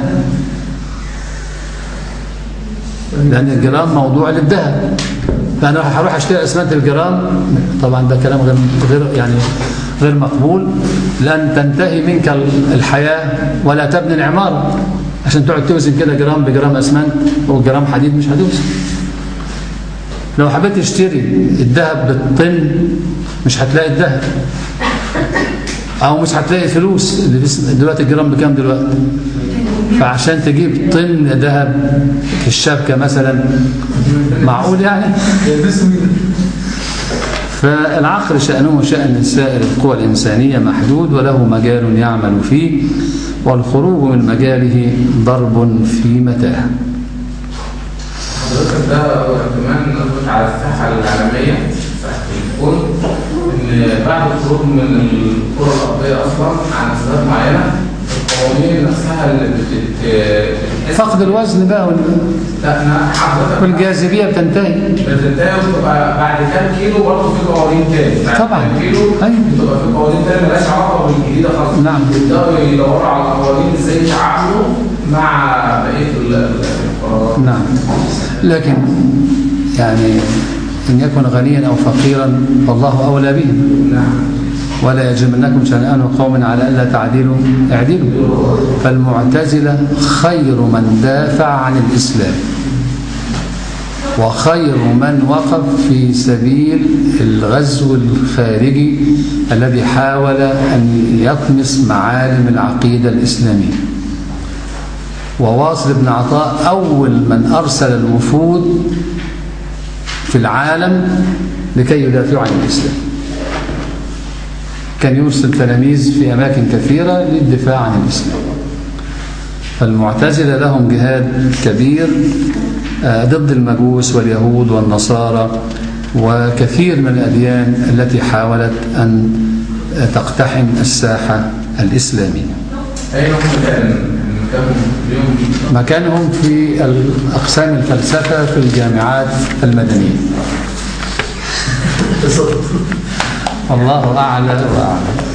لأن الجرام موضوع للذهب فأنا هروح أشتري أسمنت بالجرام طبعا ده كلام غير غير يعني غير مقبول لن تنتهي منك الحياة ولا تبني العمارة عشان تقعد توزن كده جرام بجرام أسمنت وجرام حديد مش هتوزن لو حبيت تشتري الذهب بالطن مش هتلاقي الذهب او مش هتلاقي فلوس دلوقتي الجرام بكام دلوقتي فعشان تجيب طن ذهب في الشبكه مثلا معقول يعني فالعقل شأنه شأن سائر القوى الإنسانية محدود وله مجال يعمل فيه والخروج من مجاله ضرب في متاه حضرتك ده كمان نظرت على الساحة العالمية ساحة الكون إن بعد الخروج من الكرة الأرضية أصلا عن أسباب معينة القوانين نفسها اللي بتت فقد الوزن بقى وال- لا أنا حضرتك والجاذبية بتنتهي بتنتهي وتبقى بعد كام كيلو برضه في قوانين تاني بعد طبعا. كام كيلو أيوة. بتبقى في قوانين تاني مالهاش علاقة بالجديدة خالص نعم. يبدأوا يدوروا على قوانين ازاي يتعاملوا مع بقية ال- ال- القرارات نعم لكن يعني إن يكن غنيا أو فقيرا فالله أولى به نعم ولا يجرمنكم شنآن قوم على ألا تعدلوا اعدلوا فالمعتزلة خير من دافع عن الإسلام وخير من وقف في سبيل الغزو الخارجي الذي حاول أن يطمس معالم العقيدة الإسلامية وواصل بن عطاء أول من أرسل الوفود في العالم لكي يدافعوا عن الإسلام كان يرسل تلاميذ في أماكن كثيرة للدفاع عن الإسلام فالمعتزلة لهم جهاد كبير آه، ضد المجوس واليهود والنصارى وكثير من الأديان التي حاولت أن آه، تقتحم الساحة الإسلامية أين هم الآن؟ مكانهم اليوم مكانهم في أقسام الفلسفة في الجامعات المدنية الله أعلى وأعلم